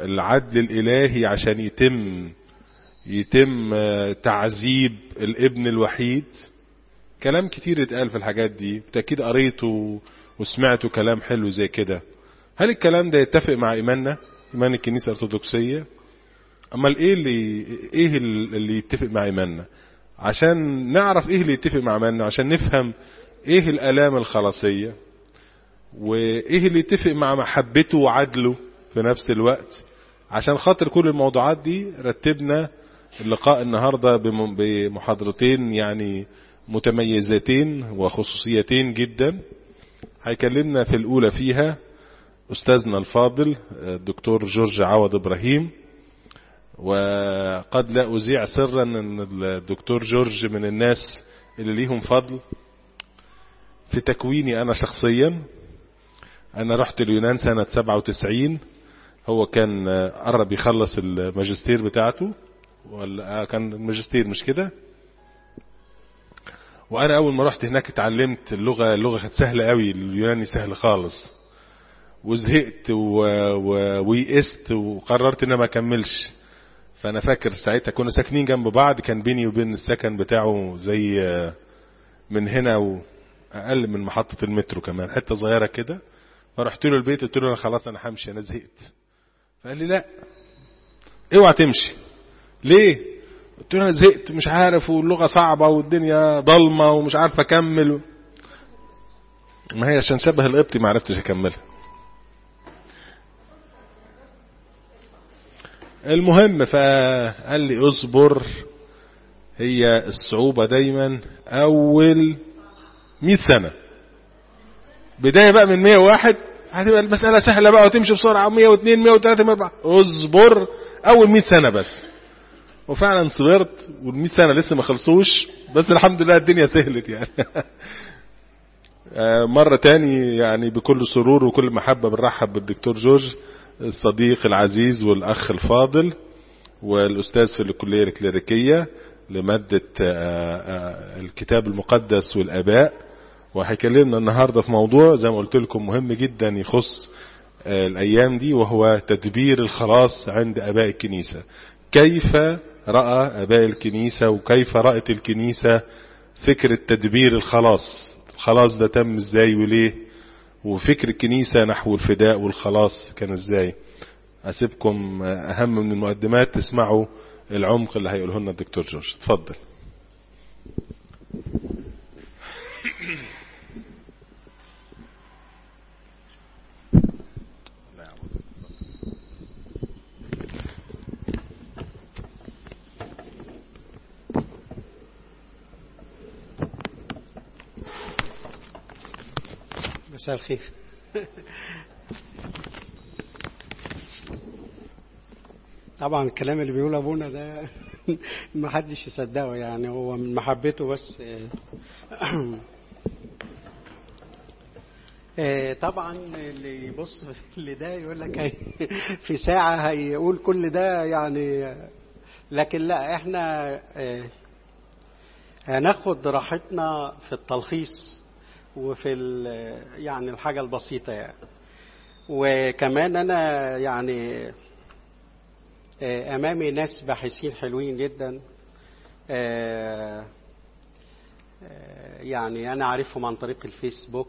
العدل الإلهي عشان يتم يتم تعذيب الابن الوحيد كلام كتير اتقال في الحاجات دي بالتأكيد قريته وسمعته كلام حلو زي كده هل الكلام ده يتفق مع إيماننا إيمان الكنيسة الأرثوذكسية أمال إيه اللي إيه اللي يتفق مع إيماننا عشان نعرف إيه اللي يتفق مع إيماننا عشان نفهم إيه الآلام الخلاصية وإيه اللي يتفق مع محبته وعدله في نفس الوقت عشان خاطر كل الموضوعات دي رتبنا اللقاء النهاردة بمحاضرتين يعني متميزتين وخصوصيتين جدا هيكلمنا في الأولى فيها أستاذنا الفاضل الدكتور جورج عوض إبراهيم وقد لا أذيع سرا أن الدكتور جورج من الناس اللي ليهم فضل في تكويني أنا شخصيا أنا رحت اليونان سنة 97 هو كان قرب يخلص الماجستير بتاعته ولا كان الماجستير مش كده وانا اول ما رحت هناك اتعلمت اللغه اللغه كانت سهله قوي اليوناني سهل خالص وزهقت ويئست وقررت ان ما اكملش فانا فاكر ساعتها كنا ساكنين جنب بعض كان بيني وبين السكن بتاعه زي من هنا واقل من محطه المترو كمان حته صغيره كده فرحت له البيت قلت له انا خلاص انا همشي انا زهقت فقال لي لا اوعى تمشي ليه قلت له انا زهقت مش عارف واللغه صعبه والدنيا ضلمه ومش عارف اكمل ما هي عشان شبه القبطي ما عرفتش اكملها المهم فقال لي اصبر هي الصعوبة دايما اول مئة سنة بداية بقى من 101 هتبقى المسألة سهلة بقى وتمشي بسرعة 102 103 104 اصبر اول 100 سنة بس وفعلا صبرت وال100 سنة لسه ما خلصوش بس الحمد لله الدنيا سهلت يعني مرة تاني يعني بكل سرور وكل محبة بنرحب بالدكتور جورج الصديق العزيز والأخ الفاضل والأستاذ في الكلية الكليريكية لمادة الكتاب المقدس والآباء وهيكلمنا النهاردة في موضوع زي ما قلت لكم مهم جدا يخص الأيام دي وهو تدبير الخلاص عند أباء الكنيسة كيف رأى أباء الكنيسة وكيف رأت الكنيسة فكرة تدبير الخلاص الخلاص ده تم ازاي وليه وفكر الكنيسة نحو الفداء والخلاص كان ازاي اسيبكم اهم من المقدمات تسمعوا العمق اللي هيقوله لنا الدكتور جورج اتفضل مساء الخير طبعا الكلام اللي بيقول ابونا ده ما حدش يصدقه يعني هو من محبته بس طبعا اللي يبص لده يقول لك في ساعة هيقول كل ده يعني لكن لا احنا هناخد راحتنا في التلخيص وفي يعني الحاجة البسيطة يعني وكمان أنا يعني أمامي ناس باحثين حلوين جدا يعني أنا عارفهم عن طريق الفيسبوك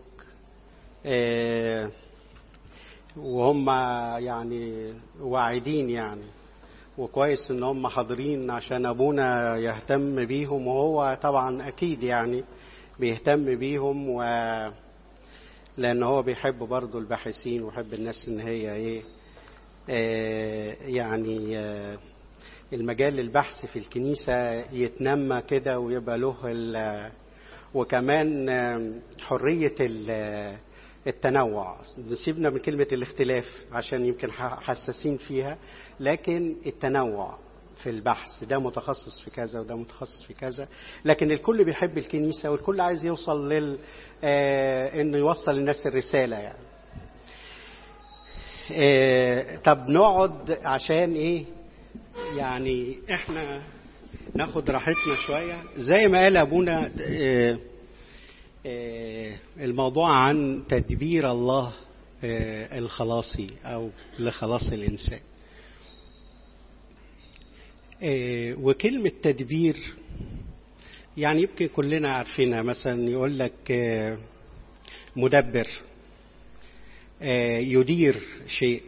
وهم يعني واعدين يعني وكويس ان هم حاضرين عشان ابونا يهتم بيهم وهو طبعا اكيد يعني بيهتم بيهم و لان هو بيحب برضو الباحثين ويحب الناس ان هي ايه آه يعني آه المجال البحث في الكنيسة يتنمى كده ويبقى له وكمان آه حرية التنوع نسيبنا من كلمة الاختلاف عشان يمكن حساسين فيها لكن التنوع في البحث ده متخصص في كذا وده متخصص في كذا لكن الكل بيحب الكنيسه والكل عايز يوصل لل آه انه يوصل للناس الرساله يعني آه طب نقعد عشان ايه يعني احنا ناخد راحتنا شويه زي ما قال ابونا آه الموضوع عن تدبير الله الخلاصي او لخلاص الانسان آه، وكلمة تدبير يعني يمكن كلنا عارفينها مثلا يقول لك آه، مدبر آه، يدير شيء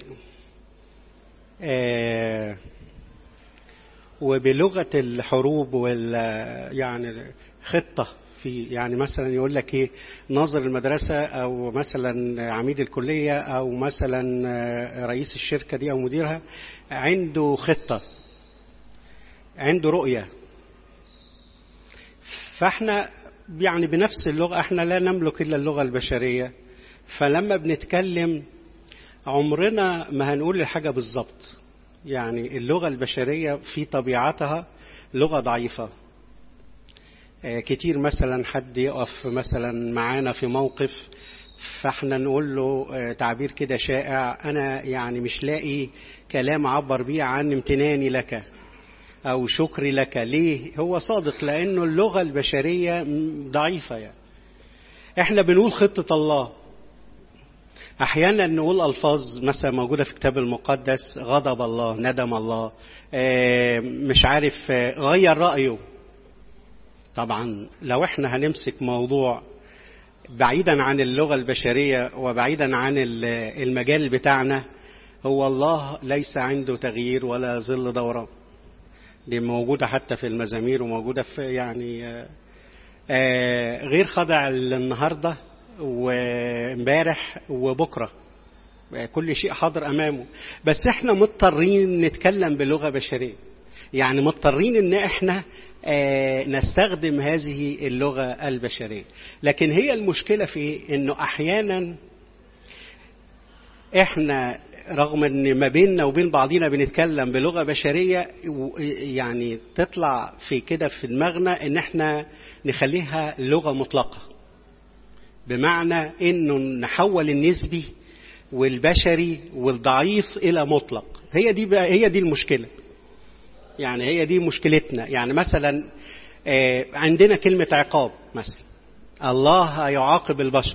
آه، وبلغة الحروب وال يعني خطة في يعني مثلا يقول لك ايه ناظر المدرسة او مثلا عميد الكلية او مثلا آه، رئيس الشركة دي او مديرها عنده خطة عنده رؤية فاحنا يعني بنفس اللغة احنا لا نملك الا اللغة البشرية فلما بنتكلم عمرنا ما هنقول الحاجة بالظبط يعني اللغة البشرية في طبيعتها لغة ضعيفة آه، كتير مثلا حد يقف مثلا معانا في موقف فاحنا نقول له آه، تعبير كده شائع انا يعني مش لاقي كلام اعبر بيه عن امتناني لك او شكري لك ليه هو صادق لانه اللغه البشريه م- ضعيفه يعني احنا بنقول خطه الله احيانا نقول الفاظ مثلا موجوده في الكتاب المقدس غضب الله ندم الله آه، مش عارف آه، غير رايه طبعا لو احنا هنمسك موضوع بعيدا عن اللغه البشريه وبعيدا عن ال- المجال بتاعنا هو الله ليس عنده تغيير ولا ظل دوران دي موجودة حتى في المزامير وموجودة في يعني آه، آه، غير خاضع النهاردة وامبارح وبكرة آه، كل شيء حاضر أمامه بس احنا مضطرين نتكلم بلغة بشرية يعني مضطرين ان احنا آه، نستخدم هذه اللغة البشرية لكن هي المشكلة في إيه؟ انه احيانا احنا رغم ان ما بيننا وبين بعضينا بنتكلم بلغه بشريه و- يعني تطلع في كده في دماغنا ان احنا نخليها لغه مطلقه بمعنى انه نحول النسبي والبشري والضعيف الى مطلق هي دي بقى هي دي المشكله يعني هي دي مشكلتنا يعني مثلا آه، عندنا كلمه عقاب مثلا الله يعاقب البشر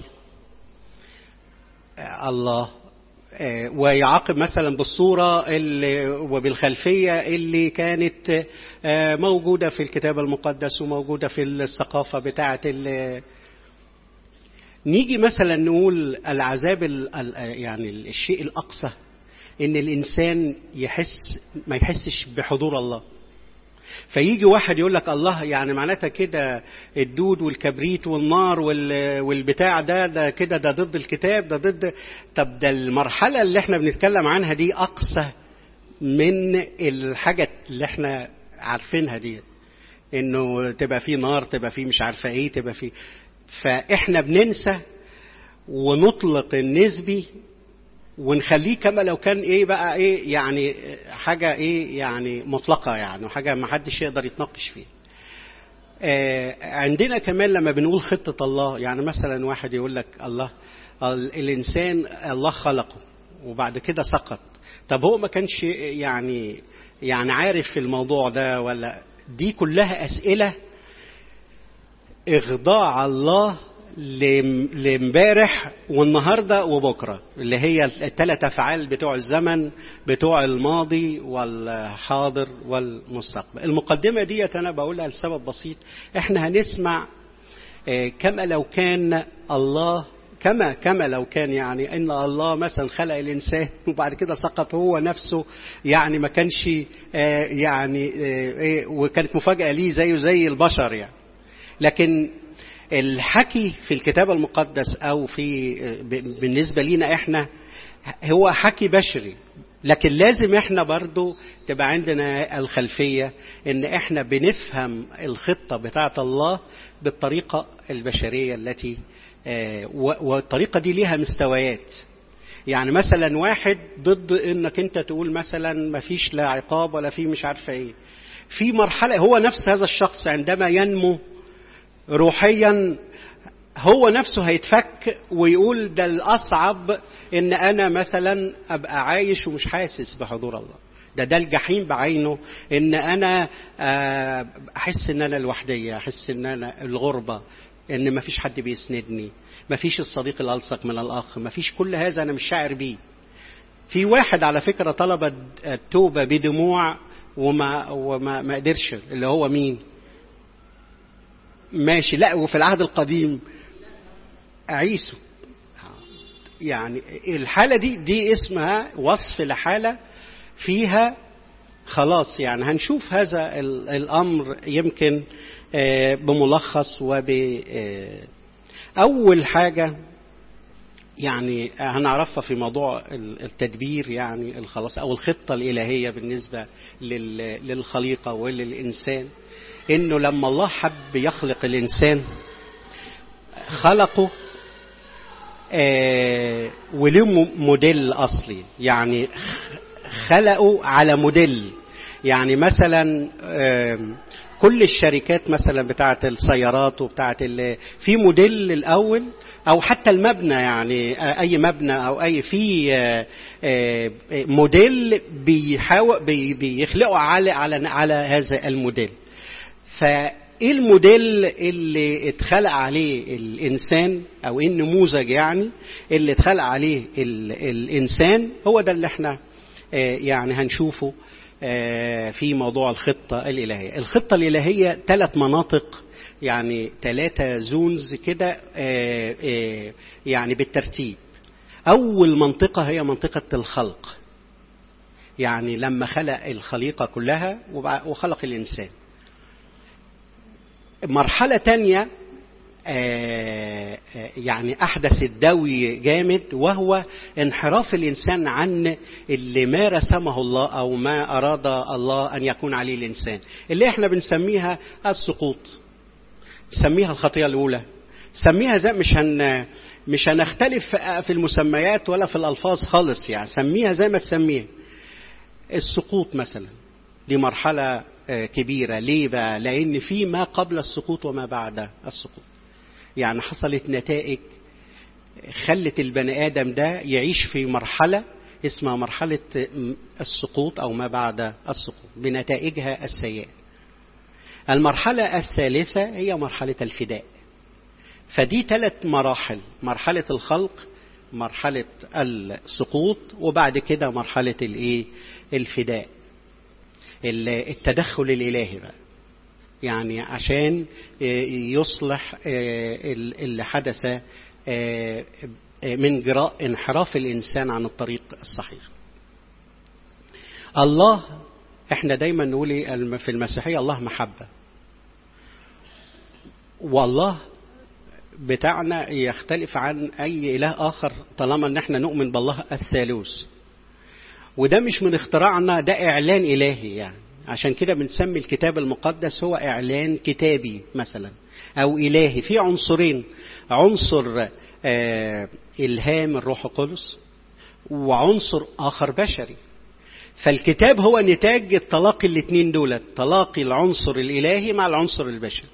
آه، الله آه، ويعاقب مثلا بالصورة اللي وبالخلفية اللي كانت آه، موجودة في الكتاب المقدس وموجودة في الثقافة بتاعة ال- نيجي مثلا نقول العذاب ال- ال- يعني الشيء الأقصى إن الإنسان يحس ما يحسش بحضور الله فيجي واحد يقول لك الله يعني معناتها كده الدود والكبريت والنار وال- والبتاع ده ده كده ده ضد الكتاب ده ضد طب ده المرحلة اللي احنا بنتكلم عنها دي أقصى من الحاجة اللي احنا عارفينها دي انه تبقى فيه نار تبقى فيه مش عارفة ايه تبقى فيه فاحنا بننسى ونطلق النسبي ونخليه كما لو كان ايه بقى ايه يعني حاجه ايه يعني مطلقه يعني وحاجه ما حدش يقدر يتناقش فيها آه، عندنا كمان لما بنقول خطه الله يعني مثلا واحد يقول لك الله ال- الانسان الله خلقه وبعد كده سقط طب هو ما كانش يعني يعني عارف في الموضوع ده ولا دي كلها اسئله اخضاع الله لم- لامبارح والنهارده وبكره اللي هي الثلاث افعال بتوع الزمن بتوع الماضي والحاضر والمستقبل المقدمه ديت انا بقولها لسبب بسيط احنا هنسمع آه، كما لو كان الله كما كما لو كان يعني ان الله مثلا خلق الانسان وبعد كده سقط هو نفسه يعني ما كانش آه، يعني آه، إيه، وكانت مفاجاه ليه زيه زي البشر يعني لكن الحكي في الكتاب المقدس او في ب- بالنسبه لينا احنا هو حكي بشري لكن لازم احنا برضو تبقى عندنا الخلفيه ان احنا بنفهم الخطه بتاعه الله بالطريقه البشريه التي آه، و- والطريقه دي ليها مستويات يعني مثلا واحد ضد انك انت تقول مثلا ما فيش لا عقاب ولا في مش عارفه ايه في مرحله هو نفس هذا الشخص عندما ينمو روحيا هو نفسه هيتفك ويقول ده الأصعب إن أنا مثلا أبقى عايش ومش حاسس بحضور الله ده ده الجحيم بعينه إن أنا آه، أحس إن أنا لوحدية أحس إن أنا الغربة إن مفيش حد بيسندني مفيش الصديق الألصق من الأخ مفيش كل هذا أنا مش شاعر بيه في واحد على فكرة طلب التوبة بدموع وما وما ما قدرش اللي هو مين ماشي لا وفي العهد القديم عيسو يعني الحالة دي دي اسمها وصف لحالة فيها خلاص يعني هنشوف هذا الأمر يمكن بملخص وب أول حاجة يعني هنعرفها في موضوع التدبير يعني الخلاص أو الخطة الإلهية بالنسبة للخليقة وللإنسان إنه لما الله حب يخلق الإنسان خلقه آه وله موديل أصلي يعني خلقوا على موديل يعني مثلا آه كل الشركات مثلا بتاعه السيارات وبتاعه في موديل الاول او حتى المبنى يعني اي مبنى او اي في موديل بيحاول بيخلقوا على على على هذا الموديل فايه الموديل اللي اتخلق عليه الانسان او ايه النموذج يعني اللي اتخلق عليه الانسان هو ده اللي احنا يعني هنشوفه في موضوع الخطة الإلهية الخطة الإلهية ثلاث مناطق يعني ثلاثة زونز كده يعني بالترتيب أول منطقة هي منطقة الخلق يعني لما خلق الخليقة كلها وخلق الإنسان مرحلة تانية يعني أحدث الدوي جامد وهو انحراف الإنسان عن اللي ما رسمه الله أو ما أراد الله أن يكون عليه الإنسان اللي احنا بنسميها السقوط نسميها الخطية الأولى سميها زي مش هن مش هنختلف في المسميات ولا في الألفاظ خالص يعني سميها زي ما تسميها السقوط مثلا دي مرحلة كبيرة ليه بقى لأن في ما قبل السقوط وما بعد السقوط يعني حصلت نتائج خلت البني آدم ده يعيش في مرحلة اسمها مرحلة السقوط أو ما بعد السقوط بنتائجها السيئة المرحلة الثالثة هي مرحلة الفداء فدي ثلاث مراحل مرحلة الخلق مرحلة السقوط وبعد كده مرحلة الايه الفداء التدخل الإلهي بقى يعني عشان يصلح اللي حدث من جراء انحراف الإنسان عن الطريق الصحيح الله احنا دايما نقول في المسيحية الله محبة والله بتاعنا يختلف عن أي إله آخر طالما ان احنا نؤمن بالله الثالوث وده مش من اختراعنا ده إعلان إلهي يعني عشان كده بنسمي الكتاب المقدس هو إعلان كتابي مثلا أو إلهي في عنصرين عنصر آه إلهام الروح القدس وعنصر آخر بشري فالكتاب هو نتاج التلاقي الاثنين دول تلاقي العنصر الإلهي مع العنصر البشري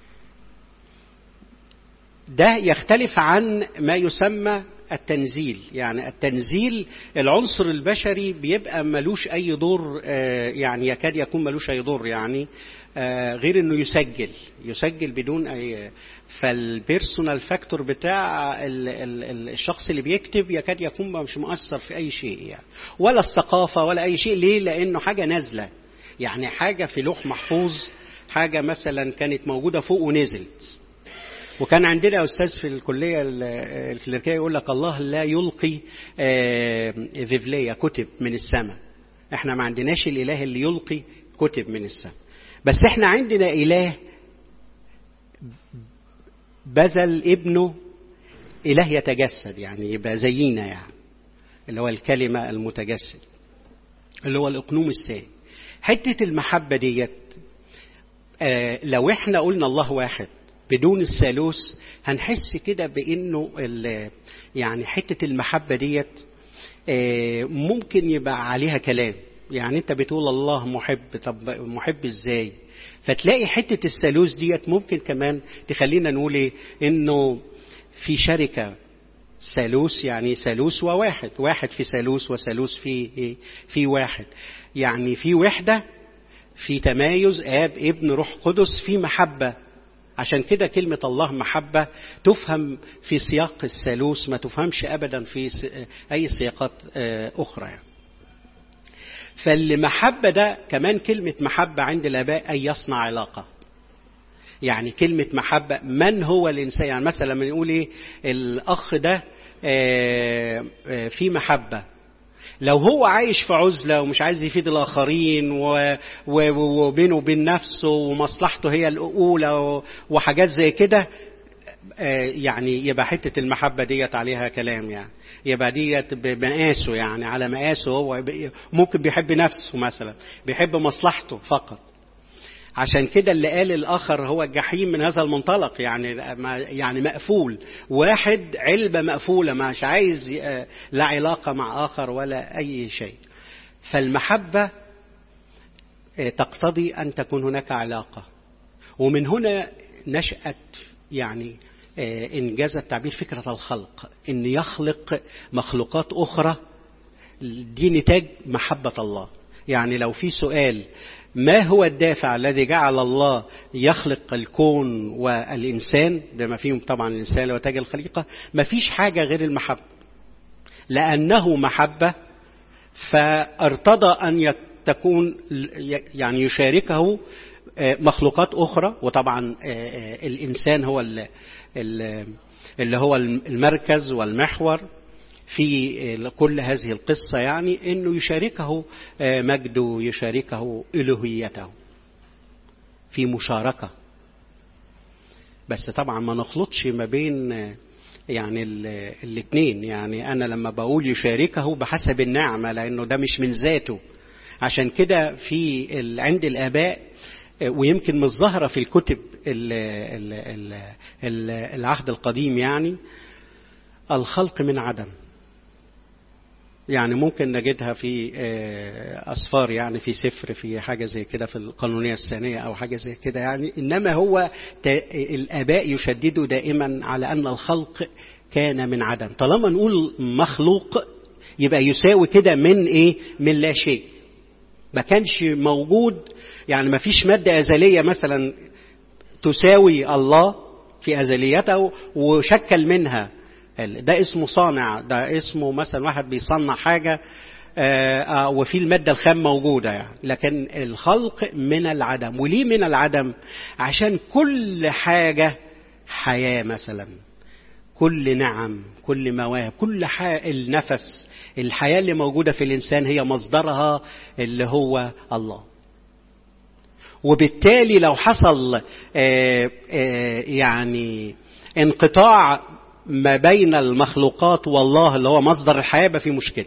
ده يختلف عن ما يسمى التنزيل يعني التنزيل العنصر البشري بيبقى ملوش اي دور يعني يكاد يكون ملوش اي دور يعني غير انه يسجل يسجل بدون اي فالبيرسونال فاكتور بتاع الشخص اللي بيكتب يكاد يكون مش مؤثر في اي شيء يعني ولا الثقافه ولا اي شيء ليه لانه حاجه نازله يعني حاجه في لوح محفوظ حاجه مثلا كانت موجوده فوق ونزلت وكان عندنا استاذ في الكليه الكليركيه يقول لك الله لا يلقي فيفليا كتب من السماء احنا ما عندناش الاله اللي يلقي كتب من السماء بس احنا عندنا اله بذل ابنه اله يتجسد يعني يبقى زينا يعني اللي هو الكلمه المتجسد اللي هو الاقنوم الثاني حته المحبه ديت آه لو احنا قلنا الله واحد بدون الثالوث هنحس كده بانه يعني حته المحبه ديت ممكن يبقى عليها كلام يعني انت بتقول الله محب طب محب ازاي فتلاقي حته الثالوث ديت ممكن كمان تخلينا نقول ايه انه في شركه ثالوث يعني ثالوث وواحد واحد في ثالوث وثالوث في إيه؟ في واحد يعني في وحده في تمايز اب ابن روح قدس في محبه عشان كده كلمة الله محبة تفهم في سياق الثالوث ما تفهمش أبدا في أي سياقات أخرى يعني. فاللي محبة ده كمان كلمة محبة عند الآباء أي يصنع علاقة يعني كلمة محبة من هو الإنسان يعني مثلا لما نقول إيه الأخ ده في محبة لو هو عايش في عزلة ومش عايز يفيد الآخرين وبينه وبين نفسه ومصلحته هي الأولى وحاجات زي كده يعني يبقى حتة المحبة ديت عليها كلام يعني يبقى ديت بمقاسه يعني على مقاسه هو ممكن بيحب نفسه مثلا بيحب مصلحته فقط عشان كده اللي قال الآخر هو الجحيم من هذا المنطلق يعني يعني مقفول واحد علبة مقفولة مش عايز لا علاقة مع آخر ولا أي شيء فالمحبة تقتضي أن تكون هناك علاقة ومن هنا نشأت يعني إنجاز التعبير فكرة الخلق إن يخلق مخلوقات أخرى دي نتاج محبة الله يعني لو في سؤال ما هو الدافع الذي جعل الله يخلق الكون والإنسان بما فيهم طبعا الإنسان وتاج الخليقة ما فيش حاجة غير المحبة لأنه محبة فارتضى أن تكون يعني يشاركه مخلوقات أخرى وطبعا الإنسان هو اللي هو المركز والمحور في كل هذه القصة يعني أنه يشاركه مجده يشاركه إلهيته في مشاركة بس طبعا ما نخلطش ما بين يعني الاثنين يعني أنا لما بقول يشاركه بحسب النعمة لأنه ده مش من ذاته عشان كده في عند الآباء ويمكن مش ظاهرة في الكتب ال ال ال ال العهد القديم يعني الخلق من عدم يعني ممكن نجدها في أسفار يعني في سفر في حاجة زي كده في القانونية الثانية أو حاجة زي كده يعني إنما هو الآباء يشددوا دائما على أن الخلق كان من عدم طالما نقول مخلوق يبقى يساوي كده من إيه من لا شيء ما كانش موجود يعني ما فيش مادة أزلية مثلا تساوي الله في أزليته وشكل منها ده اسمه صانع ده اسمه مثلا واحد بيصنع حاجة وفي المادة الخام موجودة يعني لكن الخلق من العدم وليه من العدم عشان كل حاجة حياة مثلا كل نعم كل مواهب كل حاجة النفس الحياة اللي موجودة في الإنسان هي مصدرها اللي هو الله وبالتالي لو حصل آآ آآ يعني انقطاع ما بين المخلوقات والله اللي هو مصدر الحياة يبقى في مشكلة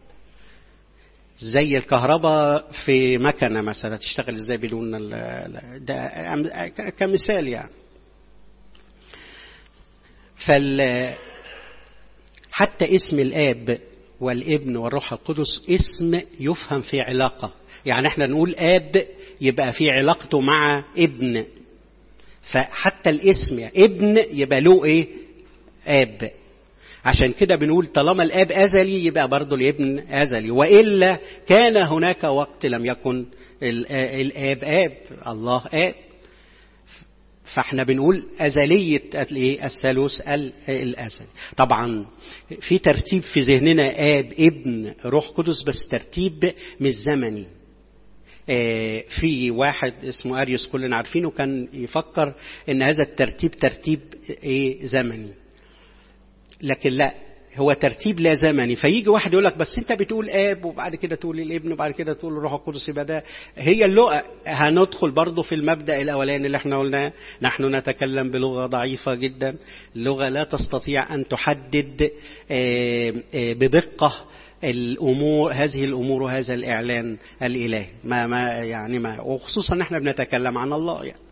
زي الكهرباء في مكنة مثلا تشتغل ازاي بدون ده كمثال يعني فال حتى اسم الآب والابن والروح القدس اسم يفهم في علاقة يعني احنا نقول آب يبقى في علاقته مع ابن فحتى الاسم يعني ابن يبقى له ايه آب عشان كده بنقول طالما الآب أزلي يبقى برضه الابن أزلي وإلا كان هناك وقت لم يكن الآب آب الله آب فاحنا بنقول أزلية الثالوث الأزلي طبعا في ترتيب في ذهننا آب ابن روح قدس بس ترتيب مش زمني في واحد اسمه أريوس كلنا عارفينه كان يفكر ان هذا الترتيب ترتيب ايه زمني لكن لا هو ترتيب لا زمني فيجي واحد يقول لك بس انت بتقول اب وبعد كده تقول الابن وبعد كده تقول الروح القدس يبقى ده هي اللغه هندخل برضه في المبدا الاولاني اللي احنا قلناه نحن نتكلم بلغه ضعيفه جدا اللغه لا تستطيع ان تحدد بدقه الامور هذه الامور وهذا الاعلان الالهي ما ما يعني ما وخصوصا ان احنا بنتكلم عن الله يعني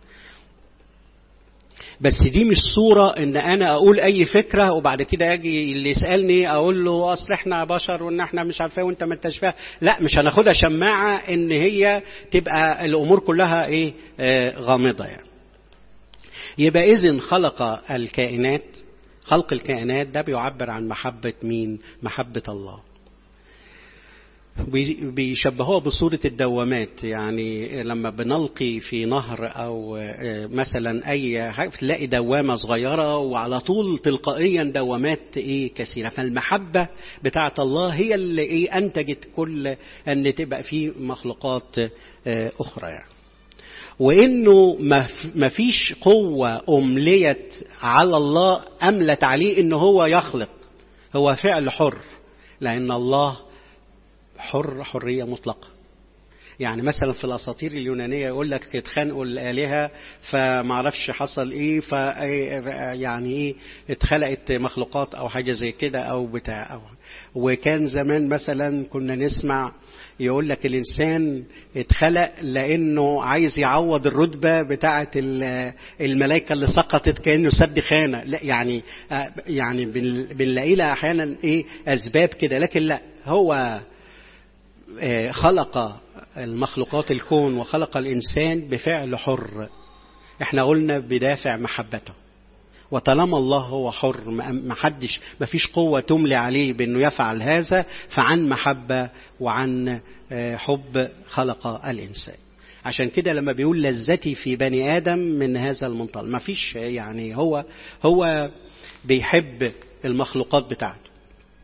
بس دي مش صورة ان انا اقول اي فكرة وبعد كده اجي اللي يسألني اقول له اصل احنا بشر وان احنا مش عارفاه وانت ما انتش فاهم لا مش هناخدها شماعة ان هي تبقى الامور كلها ايه آه غامضة يعني يبقى اذن خلق الكائنات خلق الكائنات ده بيعبر عن محبة مين محبة الله بيشبهوها بصورة الدوامات يعني لما بنلقي في نهر أو مثلا أي حاجة تلاقي دوامة صغيرة وعلى طول تلقائيا دوامات إيه كثيرة فالمحبة بتاعة الله هي اللي إيه أنتجت كل أن تبقى في مخلوقات أخرى يعني وانه ما فيش قوه امليت على الله املت عليه انه هو يخلق هو فعل حر لان الله حر حريه مطلقه يعني مثلا في الاساطير اليونانيه يقول لك اتخانقوا الالهه فمعرفش حصل ايه ف يعني ايه اتخلقت مخلوقات او حاجه زي كده او بتاع أو وكان زمان مثلا كنا نسمع يقول لك الانسان اتخلق لانه عايز يعوض الرتبه بتاعه الملائكه اللي سقطت كانه سد خانه لا يعني يعني بنلاقي لها احيانا ايه اسباب كده لكن لا هو خلق المخلوقات الكون وخلق الانسان بفعل حر احنا قلنا بدافع محبته وطالما الله هو حر ما حدش ما فيش قوة تملي عليه بأنه يفعل هذا فعن محبة وعن حب خلق الإنسان عشان كده لما بيقول لذتي في بني آدم من هذا المنطلق ما فيش يعني هو هو بيحب المخلوقات بتاعته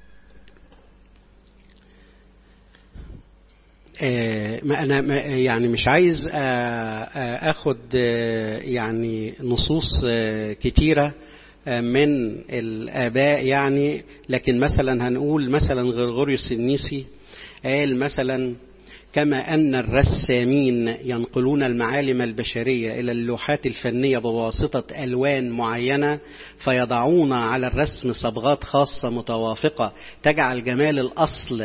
ما انا يعني مش عايز اخد يعني نصوص كتيره من الاباء يعني لكن مثلا هنقول مثلا غرغوريوس النيسي قال مثلا كما ان الرسامين ينقلون المعالم البشريه الى اللوحات الفنيه بواسطه الوان معينه فيضعون على الرسم صبغات خاصه متوافقه تجعل جمال الاصل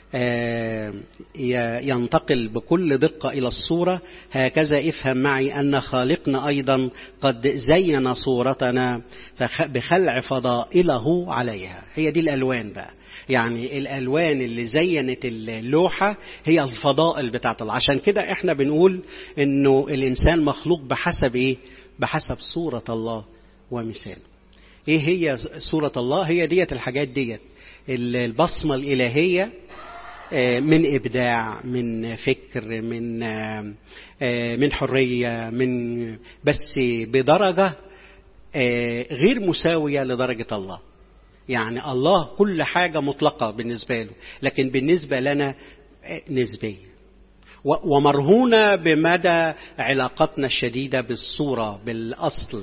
ينتقل بكل دقة إلى الصورة هكذا افهم معي أن خالقنا أيضا قد زين صورتنا بخلع فضائله عليها هي دي الألوان بقى يعني الألوان اللي زينت اللوحة هي الفضائل بتاعت الله عشان كده احنا بنقول انه الإنسان مخلوق بحسب ايه بحسب صورة الله ومثاله ايه هي صورة الله هي ديت الحاجات ديت البصمة الإلهية من ابداع من فكر من من حريه من بس بدرجه غير مساويه لدرجه الله يعني الله كل حاجه مطلقه بالنسبه له لكن بالنسبه لنا نسبيه ومرهونه بمدى علاقتنا الشديده بالصوره بالاصل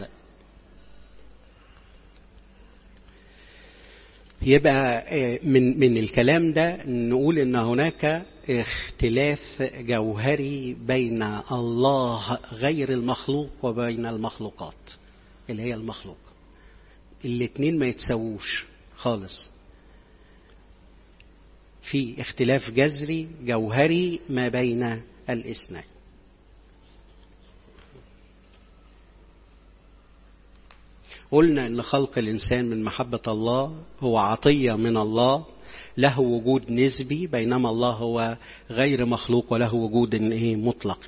يبقى من من الكلام ده نقول ان هناك اختلاف جوهري بين الله غير المخلوق وبين المخلوقات اللي هي المخلوق الاثنين ما يتسووش خالص في اختلاف جذري جوهري ما بين الاثنين قلنا ان خلق الانسان من محبه الله هو عطيه من الله له وجود نسبي بينما الله هو غير مخلوق وله وجود ايه مطلق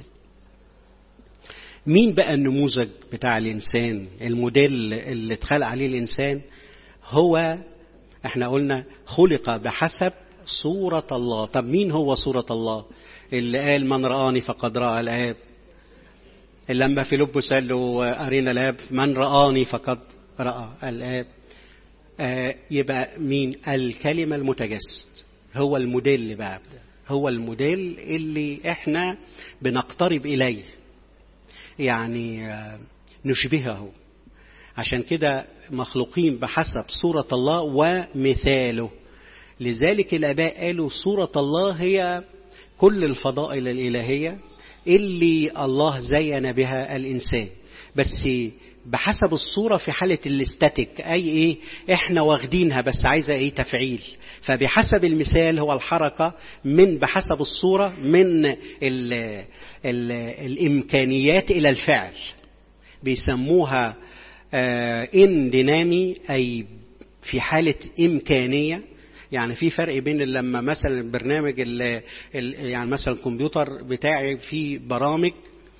مين بقى النموذج بتاع الانسان الموديل اللي اتخلق عليه الانسان هو احنا قلنا خلق بحسب صورة الله طب مين هو صورة الله اللي قال من رآني فقد رأى الآب لما فيلبس قال له أرينا الآب من رآني فقد رأى الآب آه يبقى مين الكلمة المتجسد هو الموديل بقى هو الموديل اللي احنا بنقترب إليه يعني آه نشبهه عشان كده مخلوقين بحسب صورة الله ومثاله لذلك الآباء قالوا صورة الله هي كل الفضائل الإلهية اللي الله زين بها الإنسان بس بحسب الصورة في حالة الاستاتيك أي إيه إحنا واخدينها بس عايزة إيه تفعيل فبحسب المثال هو الحركة من بحسب الصورة من ال ال الإمكانيات إلى الفعل بيسموها إن دينامي أي في حالة إمكانية يعني في فرق بين لما مثلا البرنامج ال يعني مثلا الكمبيوتر بتاعي فيه برامج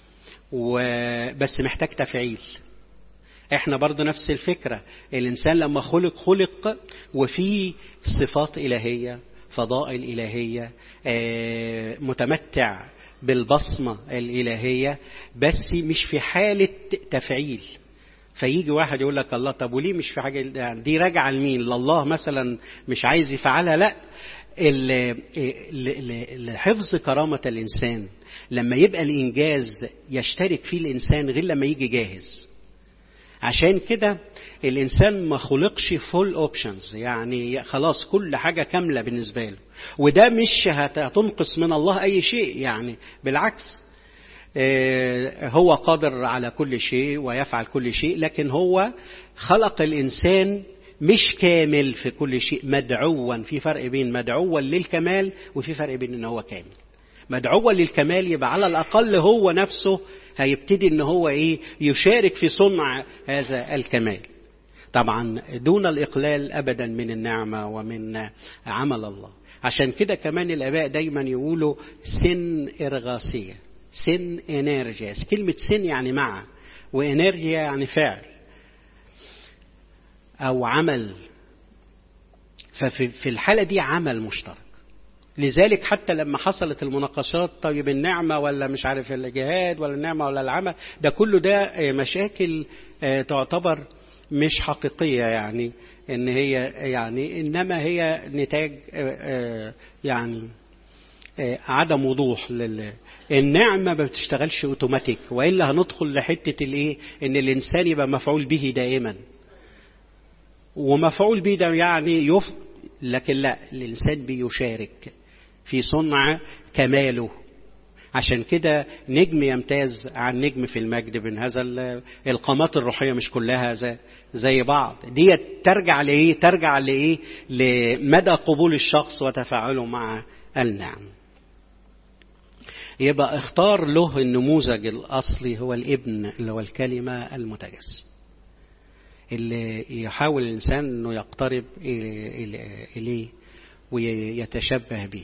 وبس محتاج تفعيل احنا برضو نفس الفكرة الانسان لما خلق خلق وفي صفات الهية فضائل إلهية متمتع بالبصمة الإلهية بس مش في حالة تفعيل فيجي واحد يقول لك الله طب وليه مش في حاجة يعني دي راجعة لمين لله مثلا مش عايز يفعلها لا لحفظ كرامة الإنسان لما يبقى الإنجاز يشترك فيه الإنسان غير لما يجي جاهز عشان كده الإنسان ما خلقش فول أوبشنز يعني خلاص كل حاجة كاملة بالنسبة له وده مش هتنقص من الله أي شيء يعني بالعكس هو قادر على كل شيء ويفعل كل شيء لكن هو خلق الإنسان مش كامل في كل شيء مدعوا في فرق بين مدعوا للكمال وفي فرق بين ان هو كامل مدعوا للكمال يبقى على الاقل هو نفسه هيبتدي ان هو ايه يشارك في صنع هذا الكمال طبعا دون الاقلال ابدا من النعمه ومن عمل الله عشان كده كمان الاباء دايما يقولوا سن ارغاسيه سن انرجياس كلمه سن يعني مع وانرجيا يعني فعل او عمل ففي الحاله دي عمل مشترك لذلك حتى لما حصلت المناقشات طيب النعمه ولا مش عارف الجهاد ولا النعمه ولا العمل ده كله ده مشاكل تعتبر مش حقيقيه يعني ان هي يعني انما هي نتاج يعني عدم وضوح لل النعمه ما بتشتغلش اوتوماتيك والا هندخل لحته الايه ان الانسان يبقى مفعول به دائما ومفعول به ده يعني يف لكن لا الانسان بيشارك في صنع كماله عشان كده نجم يمتاز عن نجم في المجد من هذا القامات الروحيه مش كلها زي, زي بعض دي ترجع لايه ترجع لايه لمدى قبول الشخص وتفاعله مع النعم يبقى اختار له النموذج الاصلي هو الابن اللي هو الكلمه المتجسد اللي يحاول الإنسان أنه يقترب إليه ويتشبه به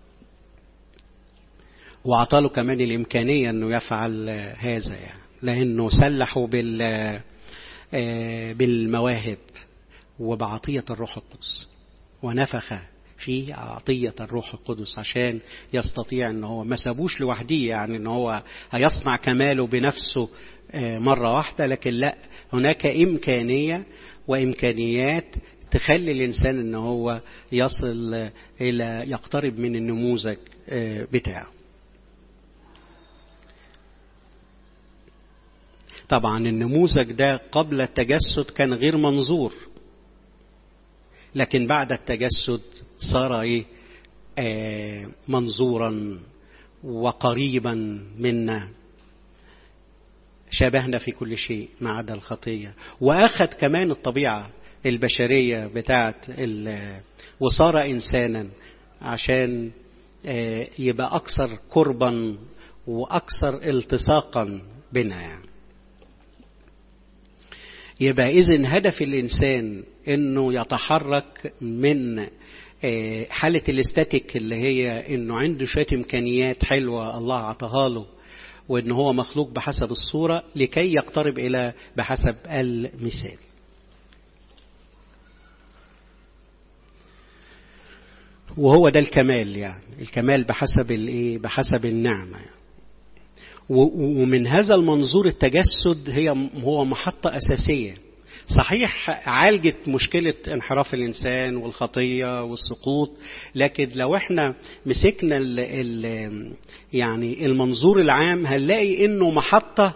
وأعطاله كمان الإمكانية أنه يفعل هذا يعني لأنه سلحه بال بالمواهب وبعطية الروح القدس ونفخ فيه عطية الروح القدس عشان يستطيع ان هو ما سابوش لوحده يعني ان هو هيصنع كماله بنفسه مرة واحدة لكن لا هناك إمكانية وإمكانيات تخلي الإنسان ان هو يصل إلى يقترب من النموذج بتاعه طبعا النموذج ده قبل التجسد كان غير منظور لكن بعد التجسد صار ايه آه منظورا وقريبا منا شابهنا في كل شيء ما عدا الخطيه واخذ كمان الطبيعه البشريه بتاعت وصار انسانا عشان آه يبقى اكثر قربا واكثر التصاقا بنا يعني يبقى إذن هدف الإنسان إنه يتحرك من حالة الاستاتيك اللي هي إنه عنده شوية إمكانيات حلوة الله عطاها له وإن هو مخلوق بحسب الصورة لكي يقترب إلى بحسب المثال وهو ده الكمال يعني الكمال بحسب الايه بحسب النعمه يعني. ومن هذا المنظور التجسد هي هو محطة أساسية صحيح عالجت مشكلة انحراف الإنسان والخطية والسقوط لكن لو احنا مسكنا ال ال يعني المنظور العام هنلاقي انه محطة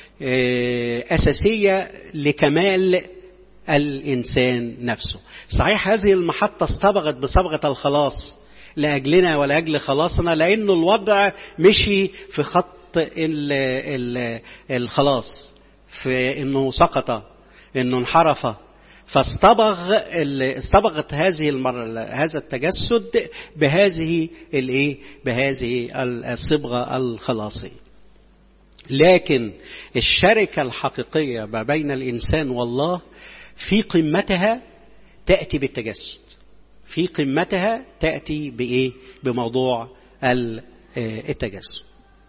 أساسية لكمال الإنسان نفسه صحيح هذه المحطة اصطبغت بصبغة الخلاص لأجلنا ولأجل خلاصنا لأنه الوضع مشي في خط ال ال الخلاص في انه سقط انه انحرف فاصطبغ اصطبغت هذه المرة هذا التجسد بهذه الايه بهذه الصبغه الخلاصيه لكن الشركه الحقيقيه ما بين الانسان والله في قمتها تاتي بالتجسد في قمتها تاتي بايه بموضوع التجسد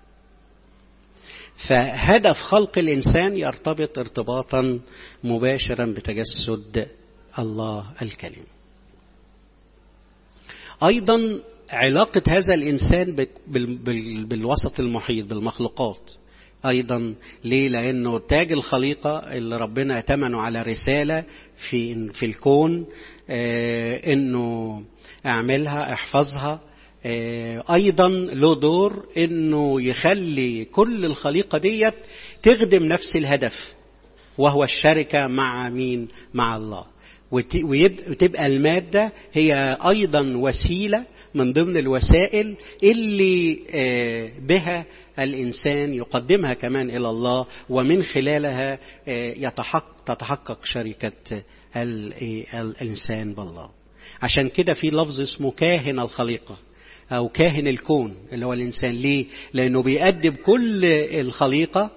فهدف خلق الإنسان يرتبط ارتباطا مباشرا بتجسد الله الكلم أيضا علاقة هذا الإنسان بالوسط المحيط بالمخلوقات أيضا ليه لأنه تاج الخليقة اللي ربنا اتمنوا على رسالة في, في الكون آه إنه اعملها احفظها آه أيضا له دور إنه يخلي كل الخليقة ديت تخدم نفس الهدف وهو الشركة مع مين مع الله وتبقى المادة هي أيضا وسيلة من ضمن الوسائل اللي بها الإنسان يقدمها كمان إلى الله ومن خلالها يتحقق تتحقق شركة الإنسان بالله عشان كده في لفظ اسمه كاهن الخليقة أو كاهن الكون اللي هو الإنسان ليه؟ لأنه بيقدم كل الخليقة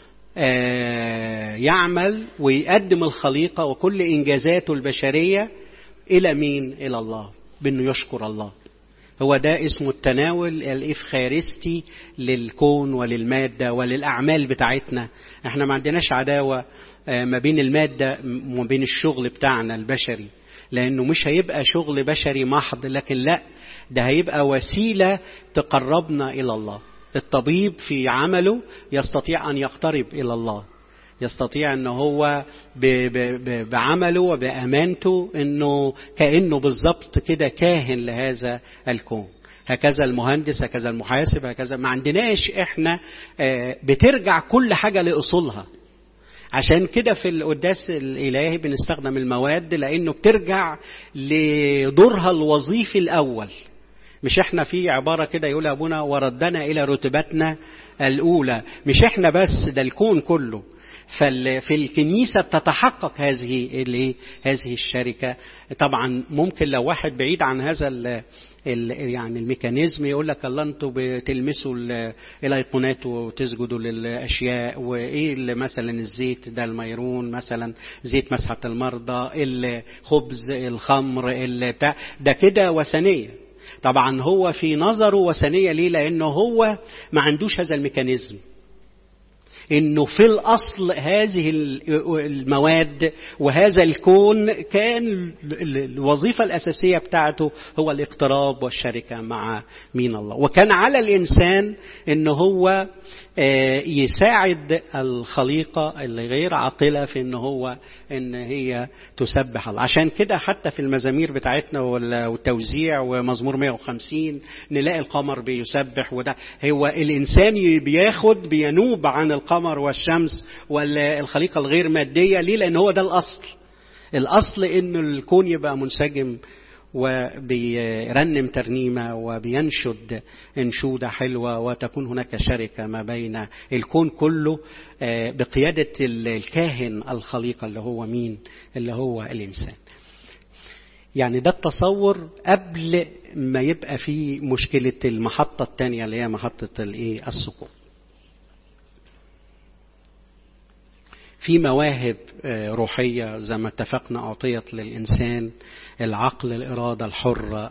يعمل ويقدم الخليقة وكل إنجازاته البشرية إلى مين؟ إلى الله بأنه يشكر الله هو ده اسمه التناول الإفخارستي للكون وللمادة وللأعمال بتاعتنا احنا ما عندناش عداوة ما بين المادة وما بين الشغل بتاعنا البشري لأنه مش هيبقى شغل بشري محض لكن لا ده هيبقى وسيلة تقربنا إلى الله الطبيب في عمله يستطيع أن يقترب إلى الله يستطيع أنه هو بعمله وبأمانته أنه كأنه بالضبط كده كاهن لهذا الكون هكذا المهندس هكذا المحاسب هكذا ما عندناش احنا بترجع كل حاجة لأصولها عشان كده في القداس الإلهي بنستخدم المواد لأنه بترجع لدورها الوظيفي الأول مش احنا في عبارة كده يقول أبونا وردنا إلى رتبتنا الأولى مش احنا بس ده الكون كله ففي الكنيسة بتتحقق هذه هذه الشركة طبعا ممكن لو واحد بعيد عن هذا ال ال يعني الميكانيزم يقول لك الله انتوا بتلمسوا الايقونات وتسجدوا للاشياء وايه مثلا الزيت ده الميرون مثلا زيت مسحه المرضى الخبز الخمر بتاع ده كده وثنيه طبعا هو في نظره وثنيه ليه لانه هو ما عندوش هذا الميكانيزم انه في الاصل هذه المواد وهذا الكون كان الوظيفه الاساسيه بتاعته هو الاقتراب والشركه مع مين الله وكان على الانسان ان هو يساعد الخليقه اللي غير عاقله في ان هو ان هي تسبح الله عشان كده حتى في المزامير بتاعتنا والتوزيع ومزمور 150 نلاقي القمر بيسبح وده هو الانسان بياخد بينوب عن القمر والشمس والخليقه الغير ماديه ليه لان هو ده الاصل الاصل انه الكون يبقى منسجم وبيرنم ترنيمه وبينشد انشوده حلوه وتكون هناك شركه ما بين الكون كله بقياده الكاهن الخليقه اللي هو مين؟ اللي هو الانسان. يعني ده التصور قبل ما يبقى في مشكله المحطه الثانيه اللي هي محطه الايه؟ السقوط. في مواهب روحية زي ما اتفقنا أعطيت للإنسان العقل الإرادة الحرة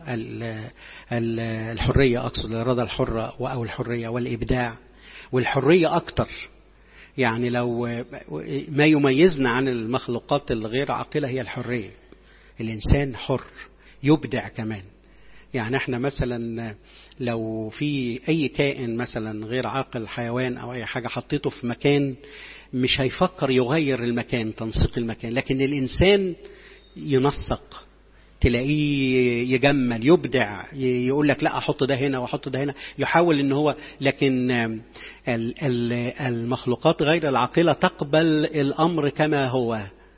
الحرية أقصد الإرادة الحرة أو الحرية والإبداع والحرية أكتر يعني لو ما يميزنا عن المخلوقات الغير عاقلة هي الحرية الإنسان حر يبدع كمان يعني احنا مثلا لو في اي كائن مثلا غير عاقل حيوان او اي حاجه حطيته في مكان مش هيفكر يغير المكان تنسيق المكان لكن الانسان ينسق تلاقيه يجمل يبدع يقول لك لا احط ده هنا واحط ده هنا يحاول ان هو لكن المخلوقات غير العاقله تقبل الامر كما هو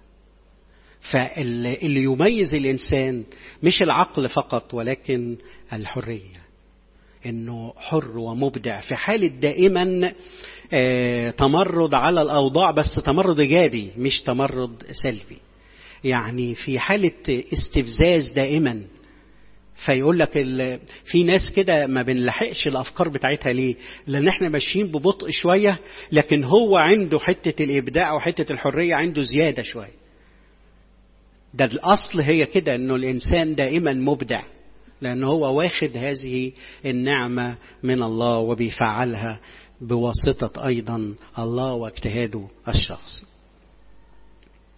فاللي يميز الانسان مش العقل فقط ولكن الحريه انه حر ومبدع في حاله دائما تمرد على الاوضاع بس تمرد ايجابي مش تمرد سلبي يعني في حاله استفزاز دائما فيقول لك في ناس كده ما بنلحقش الافكار بتاعتها ليه؟ لان احنا ماشيين ببطء شويه لكن هو عنده حته الابداع وحته الحريه عنده زياده شويه. ده الاصل هي كده انه الانسان دائما مبدع لان هو واخد هذه النعمه من الله وبيفعلها بواسطه ايضا الله واجتهاده الشخصي.